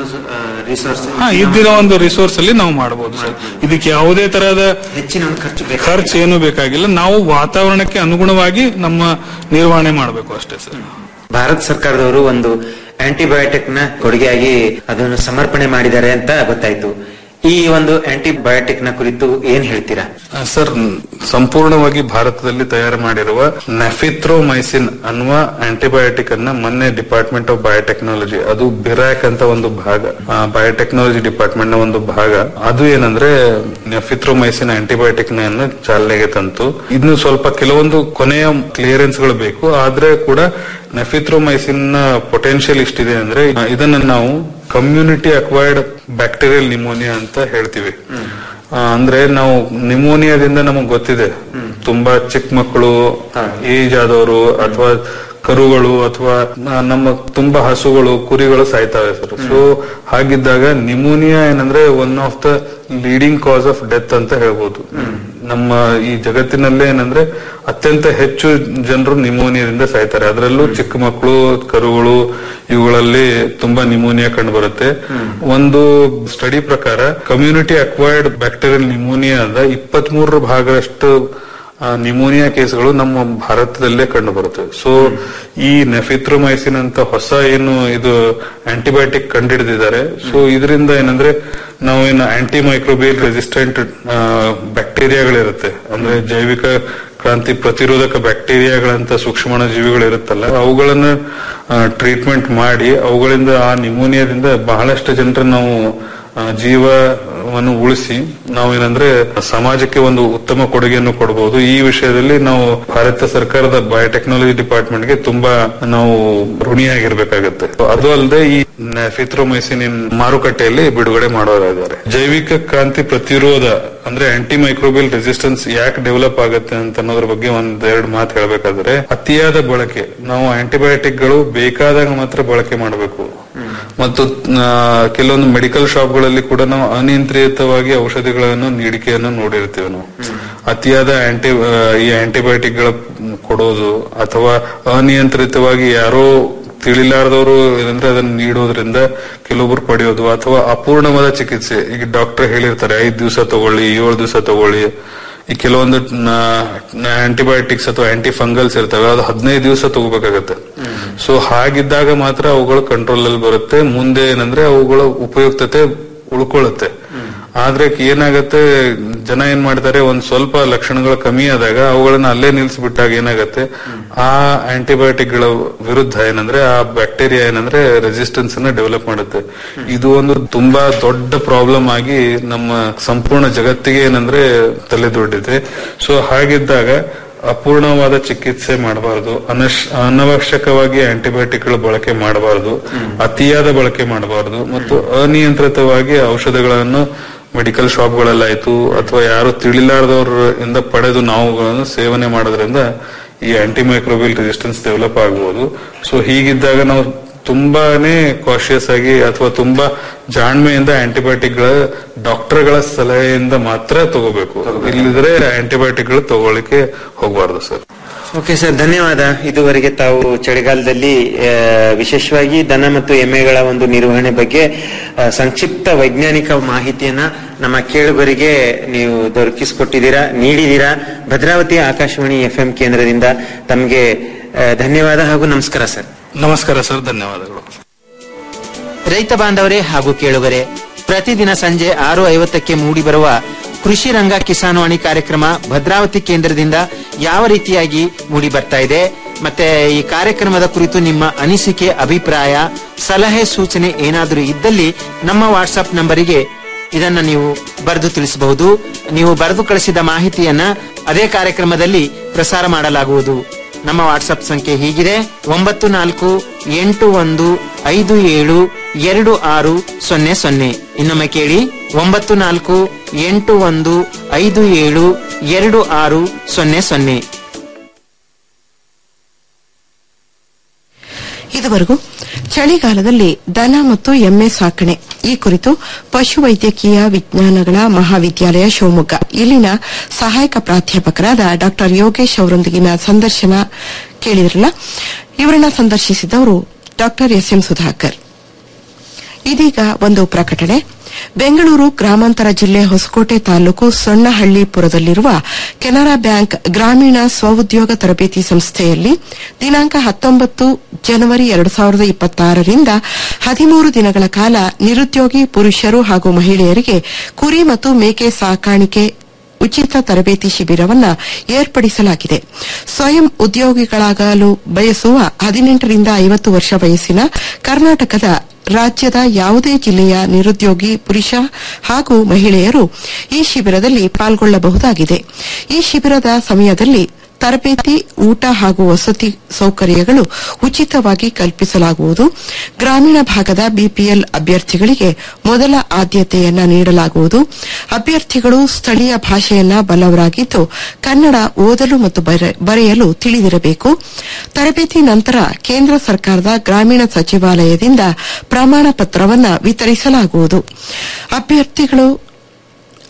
I: ರಿಸೋರ್ಸ್
J: ಹಾ ಇದ್ದಿರೋ ಒಂದು ರಿಸೋರ್ಸ್ ಅಲ್ಲಿ ನಾವು ಮಾಡಬಹುದು ಸರ್ ಇದಕ್ಕೆ ಯಾವುದೇ ತರಹದ
I: ಹೆಚ್ಚಿನ ಒಂದು ಖರ್ಚು ಬೇಕು
J: ಖರ್ಚು ಏನು ಬೇಕಾಗಿಲ್ಲ ನಾವು ವಾತಾವರಣಕ್ಕೆ ಅನುಗುಣವಾಗಿ ನಮ್ಮ ನಿರ್ವಹಣೆ ಮಾಡಬೇಕು ಅಷ್ಟೇ ಸರ್
I: ಭಾರತ ಸರ್ಕಾರದವರು ಒಂದು ಆಂಟಿಬಯೋಟಿಕ್ ನ ಕೊಡುಗೆಯಾಗಿ ಅದನ್ನು ಸಮರ್ಪಣೆ ಮಾಡಿದ್ದಾರೆ ಅಂತ ಗೊತ್ತಾಯ್ತು ಈ ಒಂದು ಆಂಟಿಬಯೋಟಿಕ್ ನ ಕುರಿತು ಏನ್ ಹೇಳ್ತೀರಾ
J: ಆ, ಸರ್ ಸಂಪೂರ್ಣವಾಗಿ ಭಾರತದಲ್ಲಿ ತಯಾರು ಮಾಡಿರುವ ನೆಫಿಥ್ರೋಮೈಸಿನ್ ಅನ್ನುವ ಆಂಟಿಬಯೋಟಿಕ್ ಅನ್ನ ಮೊನ್ನೆ ಡಿಪಾರ್ಟ್ಮೆಂಟ್ ಆಫ್ ಬಯೋಟೆಕ್ನಾಲಜಿ ಅದು ಬಿರಾಕ್ ಅಂತ ಒಂದು ಭಾಗ ಬಯೋಟೆಕ್ನಾಲಜಿ ಡಿಪಾರ್ಟ್ಮೆಂಟ್ ನ ಒಂದು ಭಾಗ ಅದು ಏನಂದ್ರೆ ನೆಫಿಥ್ರೋಮೈಸಿನ್ ಆಂಟಿಬಯೋಟಿಕ್ ನ ಚಾಲನೆಗೆ ತಂತು ಇನ್ನು ಸ್ವಲ್ಪ ಕೆಲವೊಂದು ಕೊನೆಯ ಕ್ಲಿಯರೆನ್ಸ್ ಗಳು ಬೇಕು ಆದ್ರೆ ಕೂಡ ನೆಫಿಥ್ರೋಮೈಸಿನ್ ನ ಪೊಟೆನ್ಶಿಯಲ್ ಇಷ್ಟಿದೆ ಅಂದ್ರೆ ಇದನ್ನ ನಾವು ಕಮ್ಯುನಿಟಿ ಅಕ್ವೈರ್ಡ್ ಬ್ಯಾಕ್ಟೀರಿಯಲ್ ನಿಮೋನಿಯಾ ಅಂತ ಹೇಳ್ತೀವಿ ಆ, ಅಂದ್ರೆ ನಾವು ನಿಮೋನಿಯಾದಿಂದ ನಮಗ್ ಗೊತ್ತಿದೆ ತುಂಬಾ ಚಿಕ್ಕ ಮಕ್ಕಳು ಏಜ್ ಆದವರು ಅಥವಾ ಕರುಗಳು ಅಥವಾ ನಮ್ಮ ತುಂಬಾ ಹಸುಗಳು ಕುರಿಗಳು ಸಾಯ್ತವೆ ಸರ್ ಸೊ ಹಾಗಿದ್ದಾಗ ನಿಮೋನಿಯಾ ಏನಂದ್ರೆ one of the leading cause of death ಅಂತ ಹೇಳ್ಬೋದು ನಮ್ಮ ಈ ಜಗತ್ತಿನಲ್ಲೇ ಏನಂದ್ರೆ ಅತ್ಯಂತ ಹೆಚ್ಚು ಜನರು ನಿಮೋನಿಯಾದಿಂದ ಸಾಯ್ತಾರೆ ಅದರಲ್ಲೂ ಚಿಕ್ಕ ಮಕ್ಕಳು ಕರುಗಳು ಇವುಗಳಲ್ಲಿ ತುಂಬಾ ನಿಮೋನಿಯಾ ಕಂಡು ಬರುತ್ತೆ ಒಂದು ಸ್ಟಡಿ ಪ್ರಕಾರ ಕಮ್ಯುನಿಟಿ ಅಕ್ವೈರ್ಡ್ ಬ್ಯಾಕ್ಟೀರಿಯಲ್ ನಿಮೋನಿಯಾದ ಇಪ್ಪತ್ತ್ ಮೂರರ ಭಾಗದಷ್ಟು ಆ, ನಿಮೋನಿಯಾ ಕೇಸ್ಗಳು ನಮ್ಮ ಭಾರತದಲ್ಲೇ ಕಂಡು ಬರುತ್ತೆ ಸೊ ಈ ನೆಫಿಥ್ರೋಮೈಸಿನ್ ಅಂತ ಹೊಸ ಏನು ಇದು ಆಂಟಿಬಯೋಟಿಕ್ ಕಂಡುಹಿಡಿದಿದ್ದಾರೆ ಸೊ ಇದರಿಂದ ಏನಂದ್ರೆ ನಾವು ಏನು ಆಂಟಿ ಮೈಕ್ರೋಬಿಯಲ್ ರೆಸಿಸ್ಟೆಂಟ್ ಬ್ಯಾಕ್ಟೀರಿಯಾಗಳಿರುತ್ತೆ ಅಂದ್ರೆ ಜೈವಿಕ ಕ್ರಾಂತಿ ಪ್ರತಿರೋಧಕ ಬ್ಯಾಕ್ಟೀರಿಯಾಗಳಂತ ಸೂಕ್ಷ್ಮಾಣು ಜೀವಿಗಳು ಇರುತ್ತಲ್ಲ ಅವುಗಳನ್ನ ಟ್ರೀಟ್ಮೆಂಟ್ ಮಾಡಿ ಅವುಗಳಿಂದ ಆ ನಿಮೋನಿಯಾದಿಂದ ಬಹಳಷ್ಟು ಜನರ ನಾವು ಆ, ಜೀವವನ್ನು ಉಳಿಸಿ ನಾವೇನಂದ್ರೆ ಸಮಾಜಕ್ಕೆ ಒಂದು ಉತ್ತಮ ಕೊಡುಗೆಯನ್ನು ಕೊಡಬಹುದು ಈ ವಿಷಯದಲ್ಲಿ ನಾವು ಭಾರತ ಸರ್ಕಾರದ ಬಯೋಟೆಕ್ನಾಲಜಿ ಡಿಪಾರ್ಟ್ಮೆಂಟ್ಗೆ ತುಂಬಾ ನಾವು ಋಣಿಯಾಗಿರ್ಬೇಕಾಗತ್ತೆ ಅದು ಅಲ್ಲದೆ ಈ ಫಿಥ್ರೋಮೈಸಿನ್ ಮಾರುಕಟ್ಟೆಯಲ್ಲಿ ಬಿಡುಗಡೆ ಮಾಡೋರಿದ್ದಾರೆ ಜೈವಿಕ ಕ್ರಾಂತಿ ಪ್ರತಿರೋಧ ಅಂದ್ರೆ ಆಂಟಿ ಮೈಕ್ರೋಬಿಯಲ್ ರೆಸಿಸ್ಟೆನ್ಸ್ ಯಾಕೆ ಡೆವಲಪ್ ಆಗುತ್ತೆ ಅಂತ ಅನ್ನೋದ್ರ ಬಗ್ಗೆ ಒಂದೆರಡು ಮಾತು ಹೇಳ್ಬೇಕಾದ್ರೆ ಅತಿಯಾದ ಬಳಕೆ ನಾವು ಆಂಟಿಬಯೋಟಿಕ್ ಗಳು ಬೇಕಾದಾಗ ಮಾತ್ರ ಬಳಕೆ ಮಾಡಬೇಕು ಮತ್ತು ಆ, ಕೆಲವೊಂದು ಮೆಡಿಕಲ್ ಶಾಪ್ಗಳಲ್ಲಿ ಕೂಡ ನಾವು ಅನಿಯಂತ್ರಿತವಾಗಿ ಔಷಧಿಗಳನ್ನು ನೀಡಿಕೆಯನ್ನು ನೋಡಿರ್ತೀವಿ ನಾವು ಅತಿಯಾದ ಆಂಟಿ ಆ, ಈ ಆಂಟಿಬಯೋಟಿಕ್ ಗಳ ಕೊಡೋದು ಅಥವಾ ಅನಿಯಂತ್ರಿತವಾಗಿ ಯಾರೋ ತಿಳಿಲಾರದವರು ಏನಂದ್ರೆ ಅದನ್ನ ನೀಡೋದ್ರಿಂದ ಕೆಲವೊಬ್ರು ಪಡೆಯೋದು ಅಥವಾ ಅಪೂರ್ಣವಾದ ಚಿಕಿತ್ಸೆ ಈಗ ಡಾಕ್ಟರ್ ಹೇಳಿರ್ತಾರೆ ಐದ್ ದಿವಸ ತಗೊಳ್ಳಿ ಏಳು ದಿವಸ ತಗೊಳ್ಳಿ ಈ ಕೆಲವೊಂದು ಆಂಟಿಬಯೋಟಿಕ್ಸ್ ಅಥವಾ ಆಂಟಿ ಫಂಗಲ್ಸ್ ಇರ್ತವೆ ಅದು ಹದಿನೈದು ದಿವಸ ತಗೋಬೇಕಾಗತ್ತೆ ಸೊ ಹಾಗಿದ್ದಾಗ ಮಾತ್ರ ಅವುಗಳು ಕಂಟ್ರೋಲ್ ಅಲ್ಲಿ ಬರುತ್ತೆ ಮುಂದೆ ಏನಂದ್ರೆ ಅವುಗಳ ಉಪಯುಕ್ತತೆ ಉಳ್ಕೊಳ್ಳುತ್ತೆ ಆದ್ರೆ ಏನಾಗತ್ತೆ ಜನ ಏನ್ ಮಾಡ್ತಾರೆ ಒಂದ್ ಸ್ವಲ್ಪ ಲಕ್ಷಣಗಳು ಕಮ್ಮಿ ಆದಾಗ ಅವುಗಳನ್ನ ಅಲ್ಲೇ ನಿಲ್ಸ್ಬಿಟ್ಟಾಗ ಏನಾಗತ್ತೆ ಆ ಆಂಟಿಬಯೋಟಿಕ್ ಗಳ ವಿರುದ್ಧ ಏನಂದ್ರೆ ಆ ಬ್ಯಾಕ್ಟೀರಿಯಾ ಏನಂದ್ರೆ ರೆಸಿಸ್ಟೆನ್ಸ್ ಅನ್ನ ಡೆವಲಪ್ ಮಾಡುತ್ತೆ ಇದು ಒಂದು ತುಂಬಾ ದೊಡ್ಡ ಪ್ರಾಬ್ಲಮ್ ಆಗಿ ನಮ್ಮ ಸಂಪೂರ್ಣ ಜಗತ್ತಿಗೆ ಏನಂದ್ರೆ ತಲೆದೊಡ್ಡಿದೆ ಸೊ ಹಾಗಿದ್ದಾಗ ಅಪೂರ್ಣವಾದ ಚಿಕಿತ್ಸೆ ಮಾಡಬಾರದು ಅನಶ್ ಅನವಶ್ಯಕವಾಗಿ ಆಂಟಿಬಯೋಟಿಕ್ ಗಳ ಬಳಕೆ ಮಾಡಬಾರದು ಅತಿಯಾದ ಬಳಕೆ ಮಾಡಬಾರದು ಮತ್ತು ಅನಿಯಂತ್ರಿತವಾಗಿ ಔಷಧಗಳನ್ನು ಮೆಡಿಕಲ್ ಶಾಪ್ಗಳಲ್ಲಾಯ್ತು ಅಥವಾ ಯಾರು ತಿಳಿಲಾರದವ್ರ ಇಂದ ಪಡೆದು ನಾವುಗಳನ್ನು ಸೇವನೆ ಮಾಡೋದ್ರಿಂದ ಈ ಆಂಟಿಮೈಕ್ರೋಬಿಯಲ್ ರೆಸಿಸ್ಟೆನ್ಸ್ ಡೆವಲಪ್ ಆಗಬಹುದು ಸೊ ಹೀಗಿದ್ದಾಗ ನಾವು ತುಂಬಾನೇ ಕಾಶಿಯಸ್ ಆಗಿ ಅಥವಾ ತುಂಬಾ ಜಾಣ್ಮೆಯಿಂದ ಆಂಟಿಬಯೋಟಿಕ್ ಗಳ ಡಾಕ್ಟರ್ಗಳ ಸಲಹೆಯಿಂದ ಮಾತ್ರ ತಗೋಬೇಕು ಇಲ್ಲಿದ್ರೆ ಆಂಟಿಬಯೋಟಿಕ್ ಗಳು ತಗೊಳ್ಳಿಕ್ಕೆ ಹೋಗಬಾರ್ದು ಸರ್
I: ಓಕೆ ಸರ್ ಧನ್ಯವಾದ ಇದುವರೆಗೆ ತಾವು ಚಳಿಗಾಲದಲ್ಲಿ ಆ, ವಿಶೇಷವಾಗಿ ದನ ಮತ್ತು ಎಮ್ಮೆಗಳ ಒಂದು ನಿರ್ವಹಣೆ ಬಗ್ಗೆ ಆ, ಸಂಕ್ಷಿಪ್ತ ವೈಜ್ಞಾನಿಕ ಮಾಹಿತಿಯನ್ನ ನಮ್ಮ ಕೇಳುಗರಿಗೆ ನೀವು ದೊರಕಿಸಿಕೊಟ್ಟಿದ್ದೀರಾ ನೀಡಿದ್ದೀರಾ ಭದ್ರಾವತಿ ಆಕಾಶವಾಣಿ ಎಫ್ ಕೇಂದ್ರದಿಂದ ತಮಗೆ ಆ, ಧನ್ಯವಾದ ಹಾಗೂ ನಮಸ್ಕಾರ ಸರ್
J: ನಮಸ್ಕಾರ ಸರ್ ಧನ್ಯವಾದಗಳು
I: ರೈತ ಬಾಂಧವರೇ ಹಾಗೂ ಕೇಳುಗರೆ ಪ್ರತಿದಿನ ಸಂಜೆ ಆರು ಐವತ್ತಕ್ಕೆ ಮೂಡಿಬರುವ ಕೃಷಿ ರಂಗ ಕಿಸಾನ್ವಾಣಿ ಕಾರ್ಯಕ್ರಮ ಭದ್ರಾವತಿ ಕೇಂದ್ರದಿಂದ ಯಾವ ರೀತಿಯಾಗಿ ಮೂಡಿ ಬರ್ತಾ ಇದೆ ಮತ್ತೆ ಈ ಕಾರ್ಯಕ್ರಮದ ಕುರಿತು ನಿಮ್ಮ ಅನಿಸಿಕೆ ಅಭಿಪ್ರಾಯ ಸಲಹೆ ಸೂಚನೆ ಏನಾದರೂ ಇದ್ದಲ್ಲಿ ನಮ್ಮ ವಾಟ್ಸ್ಆಪ್ ನಂಬರಿಗೆ ಇದನ್ನ ನೀವು ಬರೆದು ತಿಳಿಸಬಹುದು ನೀವು ಬರೆದು ಕಳಿಸಿದ ಮಾಹಿತಿಯನ್ನ ಅದೇ ಕಾರ್ಯಕ್ರಮದಲ್ಲಿ ಪ್ರಸಾರ ಮಾಡಲಾಗುವುದು ನಮ್ಮ ವಾಟ್ಸ್ಆಪ್ ಸಂಖ್ಯೆ ಹೀಗಿದೆ ಒಂಬತ್ತು ನಾಲ್ಕು ಎಂಟು ಒಂದು ಐದು ಏಳು ಎರಡು ಆರು ಸೊನ್ನೆ ಸೊನ್ನೆ ಇನ್ನೊಮ್ಮೆ ಕೇಳಿ ಒಂಬತ್ತು ನಾಲ್ಕು ಎಂಟು ಒಂದು ಐದು ಏಳು ಎರಡು ಆರು ಸೊನ್ನೆ ಸೊನ್ನೆ
H: ಇದುವರೆಗೂ ಚಳಿಗಾಲದಲ್ಲಿ ದನ ಮತ್ತು ಎಮ್ಮೆ ಸಾಕಣೆ ಈ ಕುರಿತು ಪಶುವೈದ್ಯಕೀಯ ವಿಜ್ಞಾನಗಳ ಮಹಾವಿದ್ಯಾಲಯ ಶಿವಮೊಗ್ಗ ಇಲ್ಲಿನ ಸಹಾಯಕ ಪ್ರಾಧ್ಯಾಪಕರಾದ ಡಾ ಯೋಗೇಶ್ ಅವರೊಂದಿಗಿನ ಸಂದರ್ಶನ ಕೇಳಿದ್ರಲ್ಲ ಇವರನ್ನ ಸಂದರ್ಶಿಸಿದವರು ಡಾ ಎಸ್ ಎಂ ಸುಧಾಕರ್ ಇದೀಗ ಒಂದು ಪ್ರಕಟಣೆ ಬೆಂಗಳೂರು ಗ್ರಾಮಾಂತರ ಜಿಲ್ಲೆ ಹೊಸಕೋಟೆ ತಾಲೂಕು ಸೊಣ್ಣಹಳ್ಳಿಪುರದಲ್ಲಿರುವ ಕೆನರಾ ಬ್ಯಾಂಕ್ ಗ್ರಾಮೀಣ ಸ್ವಉದ್ಯೋಗ ತರಬೇತಿ ಸಂಸ್ಥೆಯಲ್ಲಿ ದಿನಾಂಕ ಹತ್ತೊಂಬತ್ತು ಜನವರಿ ಎರಡು ಸಾವಿರದ ಇಪ್ಪತ್ತಾರರಿಂದ ಹದಿಮೂರು ದಿನಗಳ ಕಾಲ ನಿರುದ್ಯೋಗಿ ಪುರುಷರು ಹಾಗೂ ಮಹಿಳೆಯರಿಗೆ ಕುರಿ ಮತ್ತು ಮೇಕೆ ಸಾಕಾಣಿಕೆ ಉಚಿತ ತರಬೇತಿ ಶಿಬಿರವನ್ನ ಏರ್ಪಡಿಸಲಾಗಿದೆ ಸ್ವಯಂ ಉದ್ಯೋಗಿಗಳಾಗಲು ಬಯಸುವ ಹದಿನೆಂಟರಿಂದ ಐವತ್ತು ವರ್ಷ ವಯಸ್ಸಿನ ಕರ್ನಾಟಕದ ರಾಜ್ಯದ ಯಾವುದೇ ಜಿಲ್ಲೆಯ ನಿರುದ್ಯೋಗಿ ಪುರುಷ ಹಾಗೂ ಮಹಿಳೆಯರು ಈ ಶಿಬಿರದಲ್ಲಿ ಪಾಲ್ಗೊಳ್ಳಬಹುದಾಗಿದೆ ಈ ಶಿಬಿರದ ಸಮಯದಲ್ಲಿ ತರಬೇತಿ ಊಟ ಹಾಗೂ ವಸತಿ ಸೌಕರ್ಯಗಳು ಉಚಿತವಾಗಿ ಕಲ್ಪಿಸಲಾಗುವುದು ಗ್ರಾಮೀಣ ಭಾಗದ ಬಿಪಿಎಲ್ ಅಭ್ಯರ್ಥಿಗಳಿಗೆ ಮೊದಲ ಆದ್ಯತೆಯನ್ನ ನೀಡಲಾಗುವುದು ಅಭ್ಯರ್ಥಿಗಳು ಸ್ಥಳೀಯ ಭಾಷೆಯನ್ನ ಬಲ್ಲವರಾಗಿದ್ದು ಕನ್ನಡ ಓದಲು ಮತ್ತು ಬರೆ- ಬರೆಯಲು ತಿಳಿದಿರಬೇಕು ತರಬೇತಿ ನಂತರ ಕೇಂದ್ರ ಸರ್ಕಾರದ ಗ್ರಾಮೀಣ ಸಚಿವಾಲಯದಿಂದ ಪ್ರಮಾಣ ಪತ್ರವನ್ನ ವಿತರಿಸಲಾಗುವುದು ಅಭ್ಯರ್ಥಿಗಳು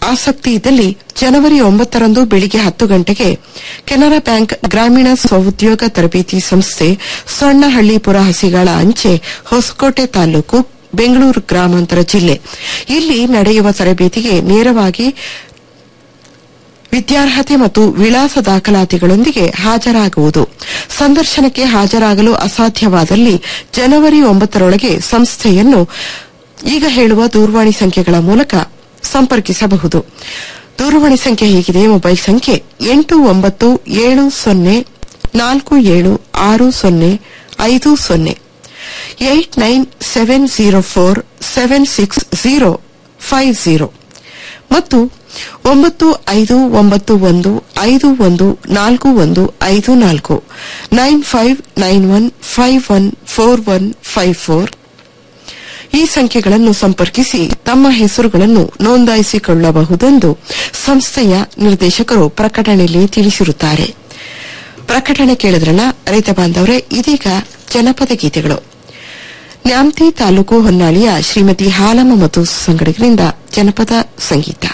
H: ಆಸಕ್ತಿ ಇದ್ದಲ್ಲಿ ಜನವರಿ ಒಂಬತ್ತರಂದು ಬೆಳಿಗ್ಗೆ ಹತ್ತು ಗಂಟೆಗೆ ಕೆನರಾ ಬ್ಯಾಂಕ್ ಗ್ರಾಮೀಣ ಸ್ವಉದ್ಯೋಗ ತರಬೇತಿ ಸಂಸ್ಥೆ ಸೊಣ್ಣಹಳ್ಳಿಪುರ ಹಸಿಗಳ ಅಂಚೆ ಹೊಸಕೋಟೆ ತಾಲೂಕು ಬೆಂಗಳೂರು ಗ್ರಾಮಾಂತರ ಜಿಲ್ಲೆ ಇಲ್ಲಿ ನಡೆಯುವ ತರಬೇತಿಗೆ ನೇರವಾಗಿ ವಿದ್ಯಾರ್ಹತೆ ಮತ್ತು ವಿಳಾಸ ದಾಖಲಾತಿಗಳೊಂದಿಗೆ ಹಾಜರಾಗುವುದು ಸಂದರ್ಶನಕ್ಕೆ ಹಾಜರಾಗಲು ಅಸಾಧ್ಯವಾದಲ್ಲಿ ಜನವರಿ ಒಂಬತ್ತರೊಳಗೆ ಸಂಸ್ಥೆಯನ್ನು ಈಗ ಹೇಳುವ ದೂರವಾಣಿ ಸಂಖ್ಯೆಗಳ ಮೂಲಕ ಸಂಪರ್ಕಿಸಬಹುದು ದೂರವಾಣಿ ಸಂಖ್ಯೆ ಹೀಗಿದೆ ಮೊಬೈಲ್ ಸಂಖ್ಯೆ ಎಂಟು ಒಂಬತ್ತು ಏಳು ಸೊನ್ನೆ ನಾಲ್ಕು ಏಳು ಆರು ಸೊನ್ನೆ ಐದು ಸೊನ್ನೆ eight nine seven zero four seven six zero five zero ಮತ್ತು ಒಂಬತ್ತು ಐದು ಒಂಬತ್ತು ಒಂದು ಐದು ಒಂದು ನಾಲ್ಕು ಒಂದು ಐದು ನಾಲ್ಕು nine five nine one five one four one five four ಈ ಸಂಖ್ಯೆಗಳನ್ನು ಸಂಪರ್ಕಿಸಿ ತಮ್ಮ ಹೆಸರುಗಳನ್ನು ನೋಂದಾಯಿಸಿಕೊಳ್ಳಬಹುದೆಂದು ಸಂಸ್ಥೆಯ ನಿರ್ದೇಶಕರು ಪ್ರಕಟಣೆಯಲ್ಲಿ ತಿಳಿಸಿರುತ್ತಾರೆ ಪ್ರಕಟಣೆ ಕೇಳಿದ್ರಲ್ಲ ರೈತ ಬಾಂಧವರೇ ಇದೀಗ ಜನಪದ ಗೀತೆಗಳು ನ್ಯಾಮತಿ ತಾಲೂಕು ಹೊನ್ನಾಳಿಯ ಶ್ರೀಮತಿ ಹಾಲಮ್ಮ ಮತ್ತು ಸಂಗಡಿಗರಿಂದ ಜನಪದ ಸಂಗೀತ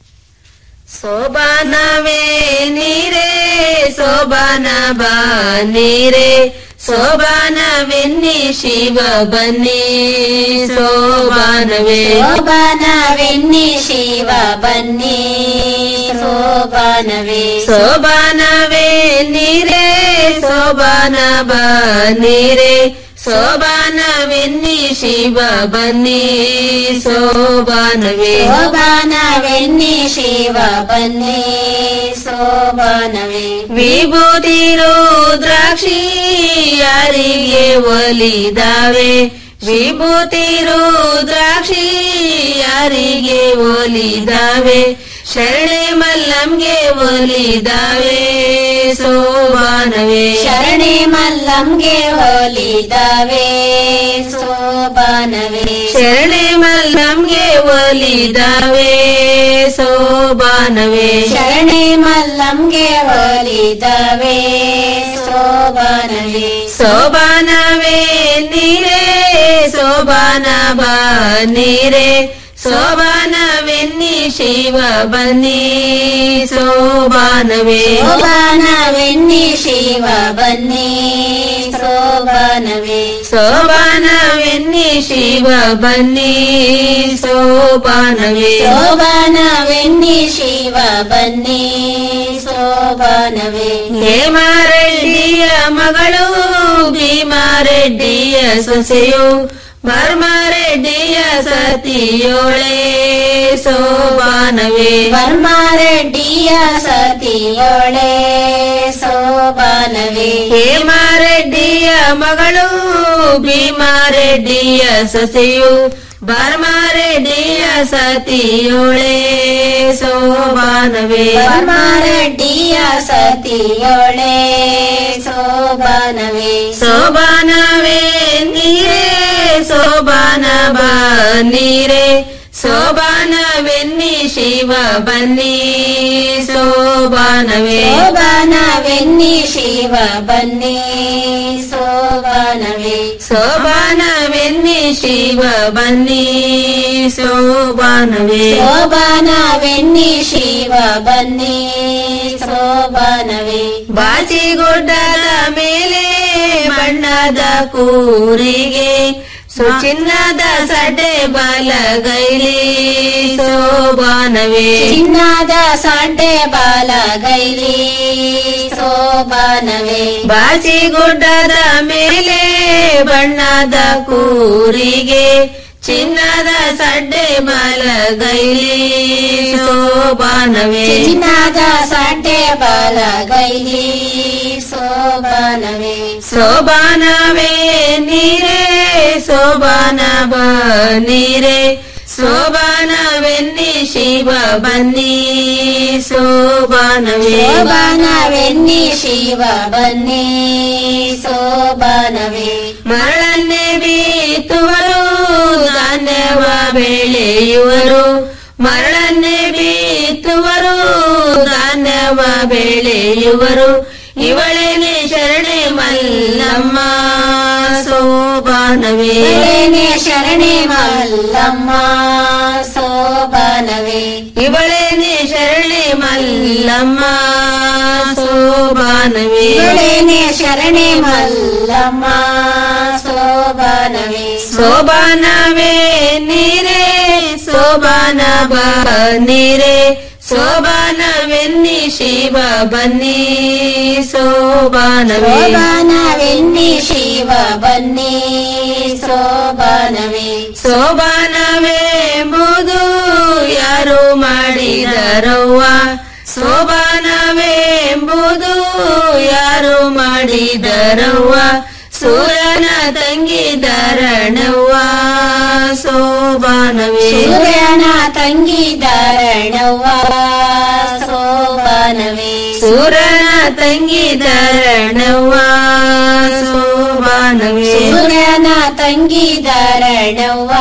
K: ಸೋಬಾನವೇ ನೀರೇ ಸೋಬಾನ ಬಾ ನೀರೇ ಸೋಬಾನವೆನ್ನಿ ಶಿವ ಬನ್ನಿ ಸೋಬಾನವೇ
D: ಶೋಭಾನವೆನ್ನಿ ಶಿವ ಬನ್ನಿ ಶೋಭಾನವೇ
K: ಸೋಬಾನವೇ ನೀರೇ ಸೋಬಾನ ಬಾ ನೀರೇ ಸೋಬಾನವೆನ್ನಿ ಶಿವ ಬನ್ನಿ ಸೋಬಾನವೇ
D: ಶೋಭಾನವೆನ್ನಿ ಶಿವ ಬನ್ನಿ ಶೋಭಾನವೇ
K: ವಿಭೂತಿ ರುದ್ರಾಕ್ಷಿ ಯಾರಿಗೆ ಒಲಿದಾವೆ ವಿಭೂತಿ ರುದ್ರಾಕ್ಷಿ ಯಾರಿಗೆ ಒಲಿದಾವೆ ಶರಣೆ ಮಲ್ಲಂಗೆ ಒಲಿದಾವೆ ಸೋಬಾನವೇ
D: ಶರಣೆ ಮಲ್ಲಂಗೆ ಹೋಲಿದಾವೆ ಶೋಭಾನವೇ
K: ಶರಣೆ ಮಲ್ಲಂಗೆ ಒಲಿದಾವೆ ಸೋಬಾನವೇ
D: ಶರಣೆ ಮಲ್ಲಂಗೆ ಹೋಲಿದಾವೆ ಶೋಭಾನವೇ
K: ಸೋಬಾನವೇ ನೀರೇ ಸೋಬಾನ ಬಾ ನೀರೇ ಸೋಬಾನವೆನ್ನಿ ಶಿವ ಬನ್ನಿ ಸೋಬಾನವೇ
D: ಶೋಭಾನವೆನ್ನಿ ಶಿವ ಬನ್ನಿ ಶೋಭಾನವೇ
K: ಸೋಬಾನವೆನ್ನಿ ಶಿವ ಬನ್ನಿ ಸೋಬಾನವೇ
D: ಶೋಭಾನವೆನ್ನಿ ಶಿವ ಬನ್ನಿ ಶೋಭಾನವೇ
K: ಹೇಮಾರೆಡ್ಡಿಯ ಮಗಳು ಭೀಮಾರೆಡ್ಡಿಯ ಸೊಸೆಯು ಮರ್ಮಾರೆಡ್ಡಿಯ ಸತಿಯೋಳೆ ಸೋಬಾನವೇ
D: ಬರ್ಮಾರೆಡ್ಡಿಯ ಸತಿಯೋಳೆ ಶೋಭಾನವೇ
K: ಹೇಮಾರೆಡ್ಡಿಯ ಮಗಳು ಭೀಮಾರೆಡ್ಡಿಯ ಸೊಸೆಯು ಬರ್ಮಾರೆಡ್ಡಿಯ ಸತಿಯೋಳೆ ಸೋಬಾನವೇ
D: ಬರ್ಮಾರೆಡ್ಡಿಯ ಸತಿಯೋಳೆ ಶೋಭಾನವೇ
K: ಸೋಬಾನವೇ ನೀರೇ ಸೋಬಾನ ಬಾ ನೀರೇ ಸೋಬಾನವೆನ್ನಿ ಶಿವ ಬನ್ನಿ ಸೋಬಾನವೇ
D: ಶೋಭಾನವೆನ್ನಿ ಶಿವ ಬನ್ನಿ ಶೋಭಾನವೇ
K: ಸೋಬಾನವೆನ್ನಿ ಶಿವ ಬನ್ನಿ ಸೋಬಾನವೇ
D: ಶೋಭಾನವೆನ್ನಿ ಶಿವ ಬನ್ನಿ ಶೋಭಾನವೇ
K: ಬಾಚಿಗುಡ್ಡದ ಮೇಲೆ ಬಣ್ಣದ ಕೂರಿಗೆ ಸುಚಿನ್ನದ ಸಡೆ ಬಲಗೈಲಿ ಸೋಬಾನವೇ
D: ಚಿನ್ನದ ಸಾಂಟೆ ಬಾಲಗೈಲಿ ಶೋಭಾನವೇ
K: ಬಾಚಿಗುಡ್ಡದ ಮೇಲೆ ಬಣ್ಣದ ಕೂರಿಗೆ ಚಿನ್ನದ ಸಡ್ಡೆ ಬಲಗೈಲಿ ಸೋಬಾನವೇ
D: ಚಿನ್ನದ ಸಾಂಟೆ ಬಾಲಗೈಲಿ ಶೋಭಾನವೇ
K: ಸೋಬಾನವೇ ನೀರೇ ಸೋಬಾನ ಬಾ ನೀರೇ ಸೋಬಾನವೆನ್ನಿ ಶಿವ ಬನ್ನಿ ಸೋಬಾನವೇ
D: ಶೋಭಾನವೆನ್ನಿ ಶಿವ ಬನ್ನಿ ಶೋಭಾನವೇ
K: ಮರಳನ್ನೇ ಬೀತುವರು ಧಾನ್ಯವ ಬೆಳೆಯುವರು ಮರಳನ್ನೇ ಬೀತುವರು ಧಾನ್ಯವ ಬೆಳೆಯುವರು ಇವಳೇನೆ ಶರಣೆ ಮಲ್ಲಮ್ಮ ಸೋಬಾನವೇ
D: ಶರಣೆ ಶರಣೆ ಮಲ್ಲಮ್ಮ ಶೋಭಾನವೇ
K: ಇವಳೇ ಮಲ್ಲಮ್ಮ ಸೋಬಾನವೇ
D: ಇವಳೇನೆ ಶರಣೆ ಮಲ್ಲಮ್ಮ ಸೋಬಾನವೇ
K: ಸೋಬಾನವೇ ನೀರೇ ಸೋಬಾನ ಬನ್ನಿರೆ ಸೋಬಾನವೆನ್ನಿ ಶಿವ ಬನ್ನಿ ಸೋಬಾನವೇ
D: ಸೋಬಾನವೆನ್ನಿ ಶಿವ ಬನ್ನಿ ಸೋಬಾನವೇ
K: ಸೋಬಾನವೇ ಎಂಬುದು ಯಾರು ಮಾಡಿದರವ್ವ ಸೋಬಾನವೇ ಎಂಬುದು ಯಾರು ಮಾಡಿದರವ್ವ ಸೂರ್ಯನ ತಂಗಿ ಧರಣವ್ವ ಸೋಬಾನವೇ
D: ಸೂರ್ಯನ ತಂಗಿ ಧಾರಣವ್ವ ಸೋಬಾನವೇ
K: ಸೂರ್ಯನ ತಂಗಿ ಧರಣವ್ವ ಸೋಬಾನವೇ
D: ಸೂರ್ಯನ ತಂಗಿ ಧಾರಣವ್ವ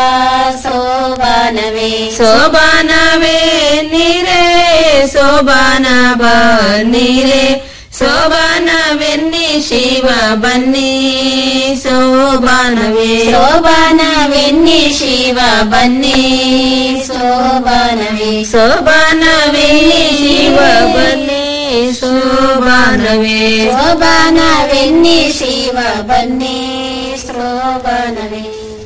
D: ಸೋಬಾನವೇ
K: ಸೋಬಾನವೇ ನೀರೇ ಸೋಬಾನ ಬನ್ನಿರೆ ಸೋಬಾನವೆನ್ನಿ ಶಿವ ಬನ್ನಿ ಸೋಬಾನವೇ
D: ಸೋಬಾನವೆನ್ನಿ ಶಿವ ಬನ್ನಿ ಸೋಬಾನವೇ
K: ಸೋಬಾನವೆನ್ನಿ ಶಿವ ಬನ್ನಿ ಸೋಬಾನವೇ
D: ಸೋಬಾನವೆನ್ನಿ ಶಿವ ಬನ್ನಿ ಸೋಬಾನವೇ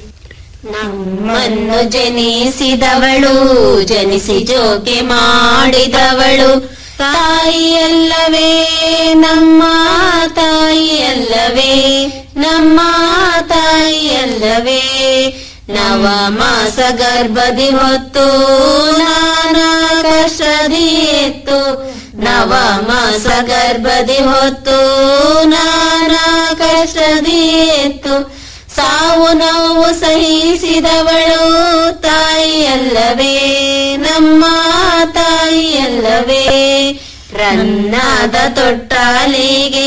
D: ನಮ್ಮನ್ನು ಜನಿಸಿದವಳು ಜನಿಸಿ ಜೋಕೆ ಮಾಡಿದವಳು ತಾಯಿಯಲ್ಲವೇ ನಮ್ಮ ತಾಯಿಯಲ್ಲವೇ ನಮ್ಮ ತಾಯಿಯಲ್ಲವೇ ನವ ಮಾಸ ಗರ್ಭದಿ ಹೊತ್ತು ನಾನಾ ಕಷ್ಟದಿ ಎತ್ತು ನವ ಮಾಸ ಗರ್ಭದಿ ಹೊತ್ತು ನಾನಾ ಕಷ್ಟದಿ ಎತ್ತು ಸಾವು ನೋವು ಸಹಿಸಿದವಳು ತಾಯಿಯಲ್ಲವೇ ನಮ್ಮ ತಾಯಿಯಲ್ಲವೇ ರನ್ನಾದ ತೊಟ್ಟಾಲಿಗೆ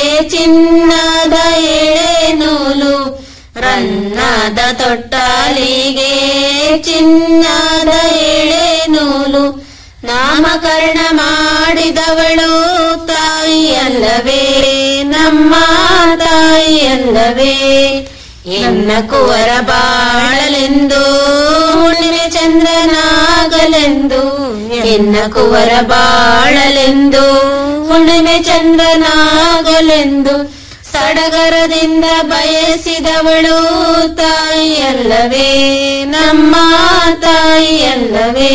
D: ಚಿನ್ನದ ಎಳೆ ನೂಲು ರನ್ನಾದ ತೊಟ್ಟಾಲಿಗೆ ಚಿನ್ನದ ಎಳೆ ನೂಲು ನಾಮಕರಣ ಮಾಡಿದವಳು ತಾಯಿಯಲ್ಲವೇ ನಮ್ಮ ತಾಯಿಯಲ್ಲವೇ ಎನ್ನ ಕುವರ ಬಾಳಲೆಂದು ಹುಣ್ಣಿಮೆ ಚಂದ್ರನಾಗಲೆಂದು ಎನ್ನ ಕುವರ ಬಾಳಲೆಂದು ಹುಣ್ಣಿಮೆ ಚಂದ್ರನಾಗಲೆಂದು ಸಡಗರದಿಂದ ಬಯಸಿದವಳು ತಾಯಿಯಲ್ಲವೇ ನಮ್ಮ ತಾಯಿಯಲ್ಲವೇ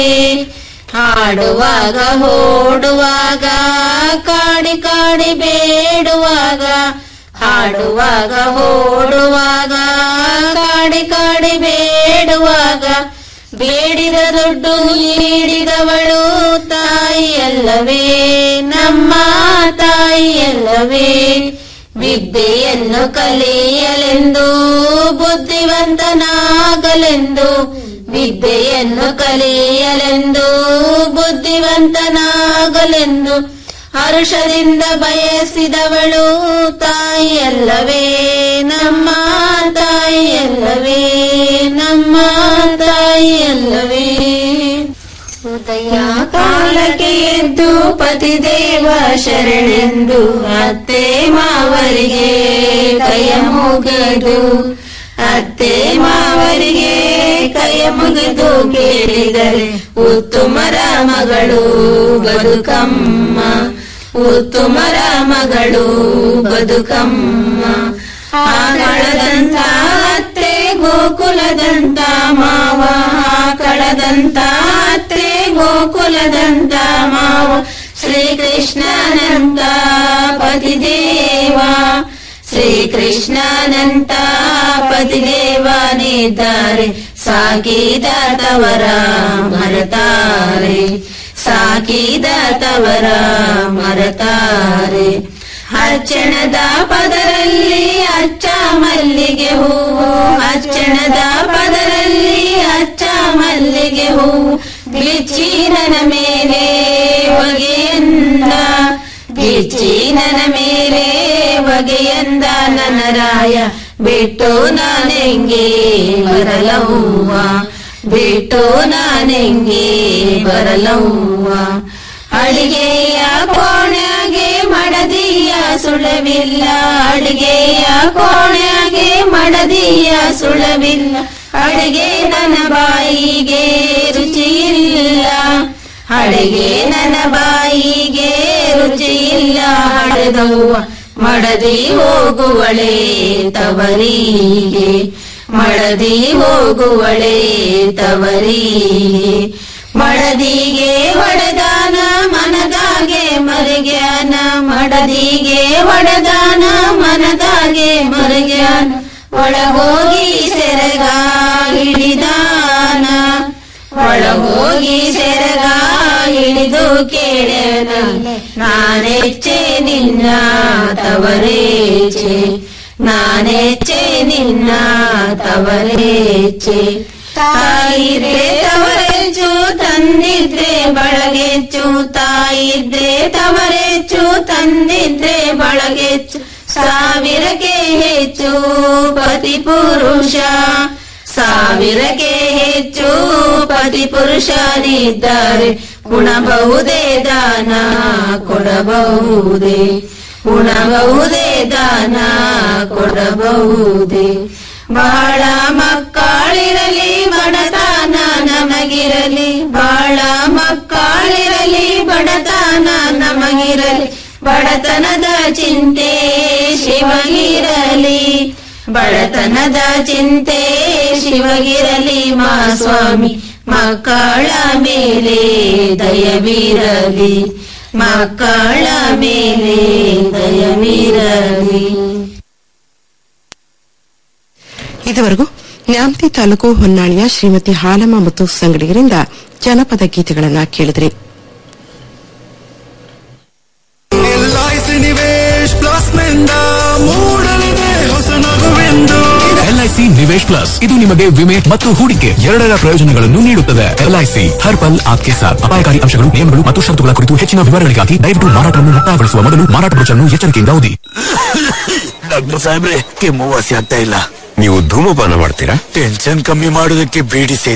D: ಹಾಡುವಾಗ ಹೋಡುವಾಗ ಕಾಡಿ ಕಾಡಿ ಬೇಡುವಾಗ ಹಾಡುವಾಗ ಹೋಡುವಾಗ ಕಾಡಿ ಕಾಡಿ ಬೇಡುವಾಗ ಬೇಡಿದ ದುಡ್ಡು ನೀಡಿದವಳು ತಾಯಿಯಲ್ಲವೇ ನಮ್ಮ ತಾಯಿಯಲ್ಲವೇ ವಿದ್ಯೆಯನ್ನು ಕಲಿಯಲೆಂದು ಬುದ್ಧಿವಂತನಾಗಲೆಂದು ವಿದ್ಯೆಯನ್ನು ಕಲಿಯಲೆಂದು ಬುದ್ಧಿವಂತನಾಗಲೆಂದು ಹರುಷದಿಂದ ಬಯಸಿದವಳು ತಾಯಿಯಲ್ಲವೇ ನಮ್ಮ ತಾಯಿಯಲ್ಲವೇ ನಮ್ಮ ತಾಯಿಯಲ್ಲವೇ ಉದಯ ಕಾಲಕ್ಕೆ ಎದ್ದು ಪತಿದೇವ ಶರಣೆಂದು ಅತ್ತೆ ಮಾವರಿಗೆ ಕೈಯ ಮುಗಿದು ಅತ್ತೆ ಮಾವರಿಗೆ ಕೈಯ ಮುಗಿದು ಕೇಳಿದರೆ ಉತ್ತಮರ ಮಗಳು ಬದುಕಮ್ಮ ಉತ್ತಮರ ಮಗಳು ಬದುಕಮ್ಮ ಆಕಳದಂತ ಅತ್ತೆ ಗೋಕುಲದಂತ ಮಾವ ಆಕಳದಂತ ಅತ್ತೆ ಗೋಕುಲದಂತ ಮಾವ ಶ್ರೀಕೃಷ್ಣನಂತ ಪತಿದೇವ ಶ್ರೀಕೃಷ್ಣನಂತ ಪತಿದೇವನಿದ್ದಾರೆ ಸಾಕಿದ ತವರ ಮರತಾರೆ ಸಾಕಿದ ತವರ ಮರತಾರೆ ಅರ್ಚಣದ ಪದರಲ್ಲಿ ಅಚ್ಚ ಮಲ್ಲಿಗೆ ಹೂವು ಅರ್ಚಣದ ಪದರಲ್ಲಿ ಅಚ್ಚ ಮಲ್ಲಿಗೆ ಹೂವು ಬಿಚ್ಚಿ ನನ್ನ ಮೇಲೆ ಹೊಗೆಯಂದ ಬಿಚ್ಚಿ ನನ್ನ ಮೇಲೆ ಹೊಗೆಯಂದ ನನ್ನ ರಾಯ ಬಿಟ್ಟು ನಾನೆಂಗೆ ಬರಲವ್ವ ಬಿಟ್ಟು ನಾನೆಂಗೆ ಬರಲವ್ವ ಅಡಿಗೆಯ ಕೋಣೆಗೆ ಮಡದಿಯ ಸುಳವಿಲ್ಲ ಅಡಿಗೆಯ ಕೋಣೆಗೆ ಮಡದಿಯ ಸುಳವಿಲ್ಲ ಅಡಿಗೆ ನನ್ನ ಬಾಯಿಗೆ ರುಚಿಯಿಲ್ಲ
K: ಹಳೆಗೆ ನನ್ನ ಬಾಯಿಗೆ ರುಚಿ ಇಲ್ಲ ಹಡೆದವ್ವ ಮಡದಿ ಹೋಗುವಳೆ ತವರಿಗೆ ಮಡದಿ ಹೋಗುವಳೆ ತವರಿಗೆ ಮಡದಿಗೆ ಒಡೆದಾನ ಮನದಾಗೆ ಮರುಗ್ಯಾನ ಮಡದಿಗೆ ಒಡೆದಾನ ಮನದಾಗೆ ಮರುಗ್ಯಾನ ಒಳಗೋಗಿ ಸೆರಗ ಹಿಡಿದಾನ ಒಳಗೋಗಿ ಸೆರಗ ಹಿಡಿದು ಕೇಳನ ನಾನೆಚ್ಚೆ ನಿನ್ನ ತವರೇಚೆ ನಾನೆಚ್ಚೆ ನಿನ್ನ ತವರೇಚೆ ತಾಯಿದ್ರೆ ತವರೆಚ್ಚು ತಂದಿದ್ರೆ ಬಳಗೆಚ್ಚು ತಾಯಿದ್ರೆ ತವರೆಚ್ಚು ತಂದಿದ್ರೆ ಬಳಗೆಚ್ಚು ಸಾವಿರಕ್ಕೆ ಹೆಚ್ಚು ಪತಿ ಪುರುಷ ಸಾವಿರಕ್ಕೆ ಹೆಚ್ಚು ಪತಿ ಪುರುಷನಿದ್ದಾರೆ ಉಣಬಹುದೇ ದಾನ ಕೊಡಬಹುದೇ ಉಣಬಹುದೇ ದಾನ ಕೊಡಬಹುದೇ ಬಹಳ ಮಕ್ಕಳಿರಲಿ ಬಡತನ ನಮಗಿರಲಿ ಬಹಳ ಮಕ್ಕಳಿರಲಿ ಬಡತನ ನಮಗಿರಲಿ ಬಡತನದ ಚಿಂತೆ ಶಿವಗಿರಲಿ ಬಡತನದ ಚಿಂತೆ ಶಿವಗಿರಲಿ ಮಾ ಸ್ವಾಮಿ ಮಕ್ಕಳ ಮೇಲೆ ದಯವಿರಲಿ ಮಕ್ಕಳ ಮೇಲೆ ದಯವಿರಲಿ
H: ಇದುವರೆಗೂ ನ್ಯಾಮತಿ ತಾಲೂಕು ಹೊನ್ನಾಳಿಯ ಶ್ರೀಮತಿ ಹಾಲಮ್ಮ ಮತ್ತು ಸಂಗಡಿಗರಿಂದ ಜನಪದ ಗೀತೆಗಳನ್ನ ಕೇಳಿದ್ರಿ
L: ಎಲ್ಐಸಿ ನಿವೇಶ್ ಪ್ಲಸ್ ನಿಂದ ಮೂಡಲಿದೆ ಹೊಸ ನಗುವೆಂದು
M: ಎಲ್ಐಸಿ ನಿವೇಶ್ ಪ್ಲಸ್ ಇದು ನಿಮಗೆ ವಿಮೆ ಮತ್ತು ಹೂಡಿಕೆ ಎರಡರ ಪ್ರಯೋಜನಗಳನ್ನು ನೀಡುತ್ತದೆ ಎಲ್ಐಸಿ ಹರ್ ಪಲ್ ಆಪ್ಕೆ ಸಾಥ್ ಅಪಾಯಕಾರಿ ಅಂಶಗಳು ನಿಯಮಗಳು ಮತ್ತು ಷರತ್ತುಗಳ ಕುರಿತು ಹೆಚ್ಚಿನ ವಿವರಗಳಿಗಾಗಿ ದಯವಿಟ್ಟು ಮಾರಾಟವನ್ನು ಮುಕ್ತಾಯಗೊಳಿಸುವ ಮೊದಲು ಮಾರಾಟ ಬ್ರೋಚರ್ನ್ನು ಎಚ್ಚರಿಕೆಯಿಂದ ಓದಿ
L: ಡಾಕ್ಟರ್ ಸಾಹೇಬ್ರೆ ಕೆಮ್ಮು ವಾಸಿ ಆಗ್ತಾ ಇಲ್ಲ
A: ನೀವು ಧೂಮಪಾನ ಮಾಡ್ತೀರಾ
L: ಟೆನ್ಷನ್ ಕಮ್ಮಿ ಮಾಡೋದಕ್ಕೆ ಬೀಡಿ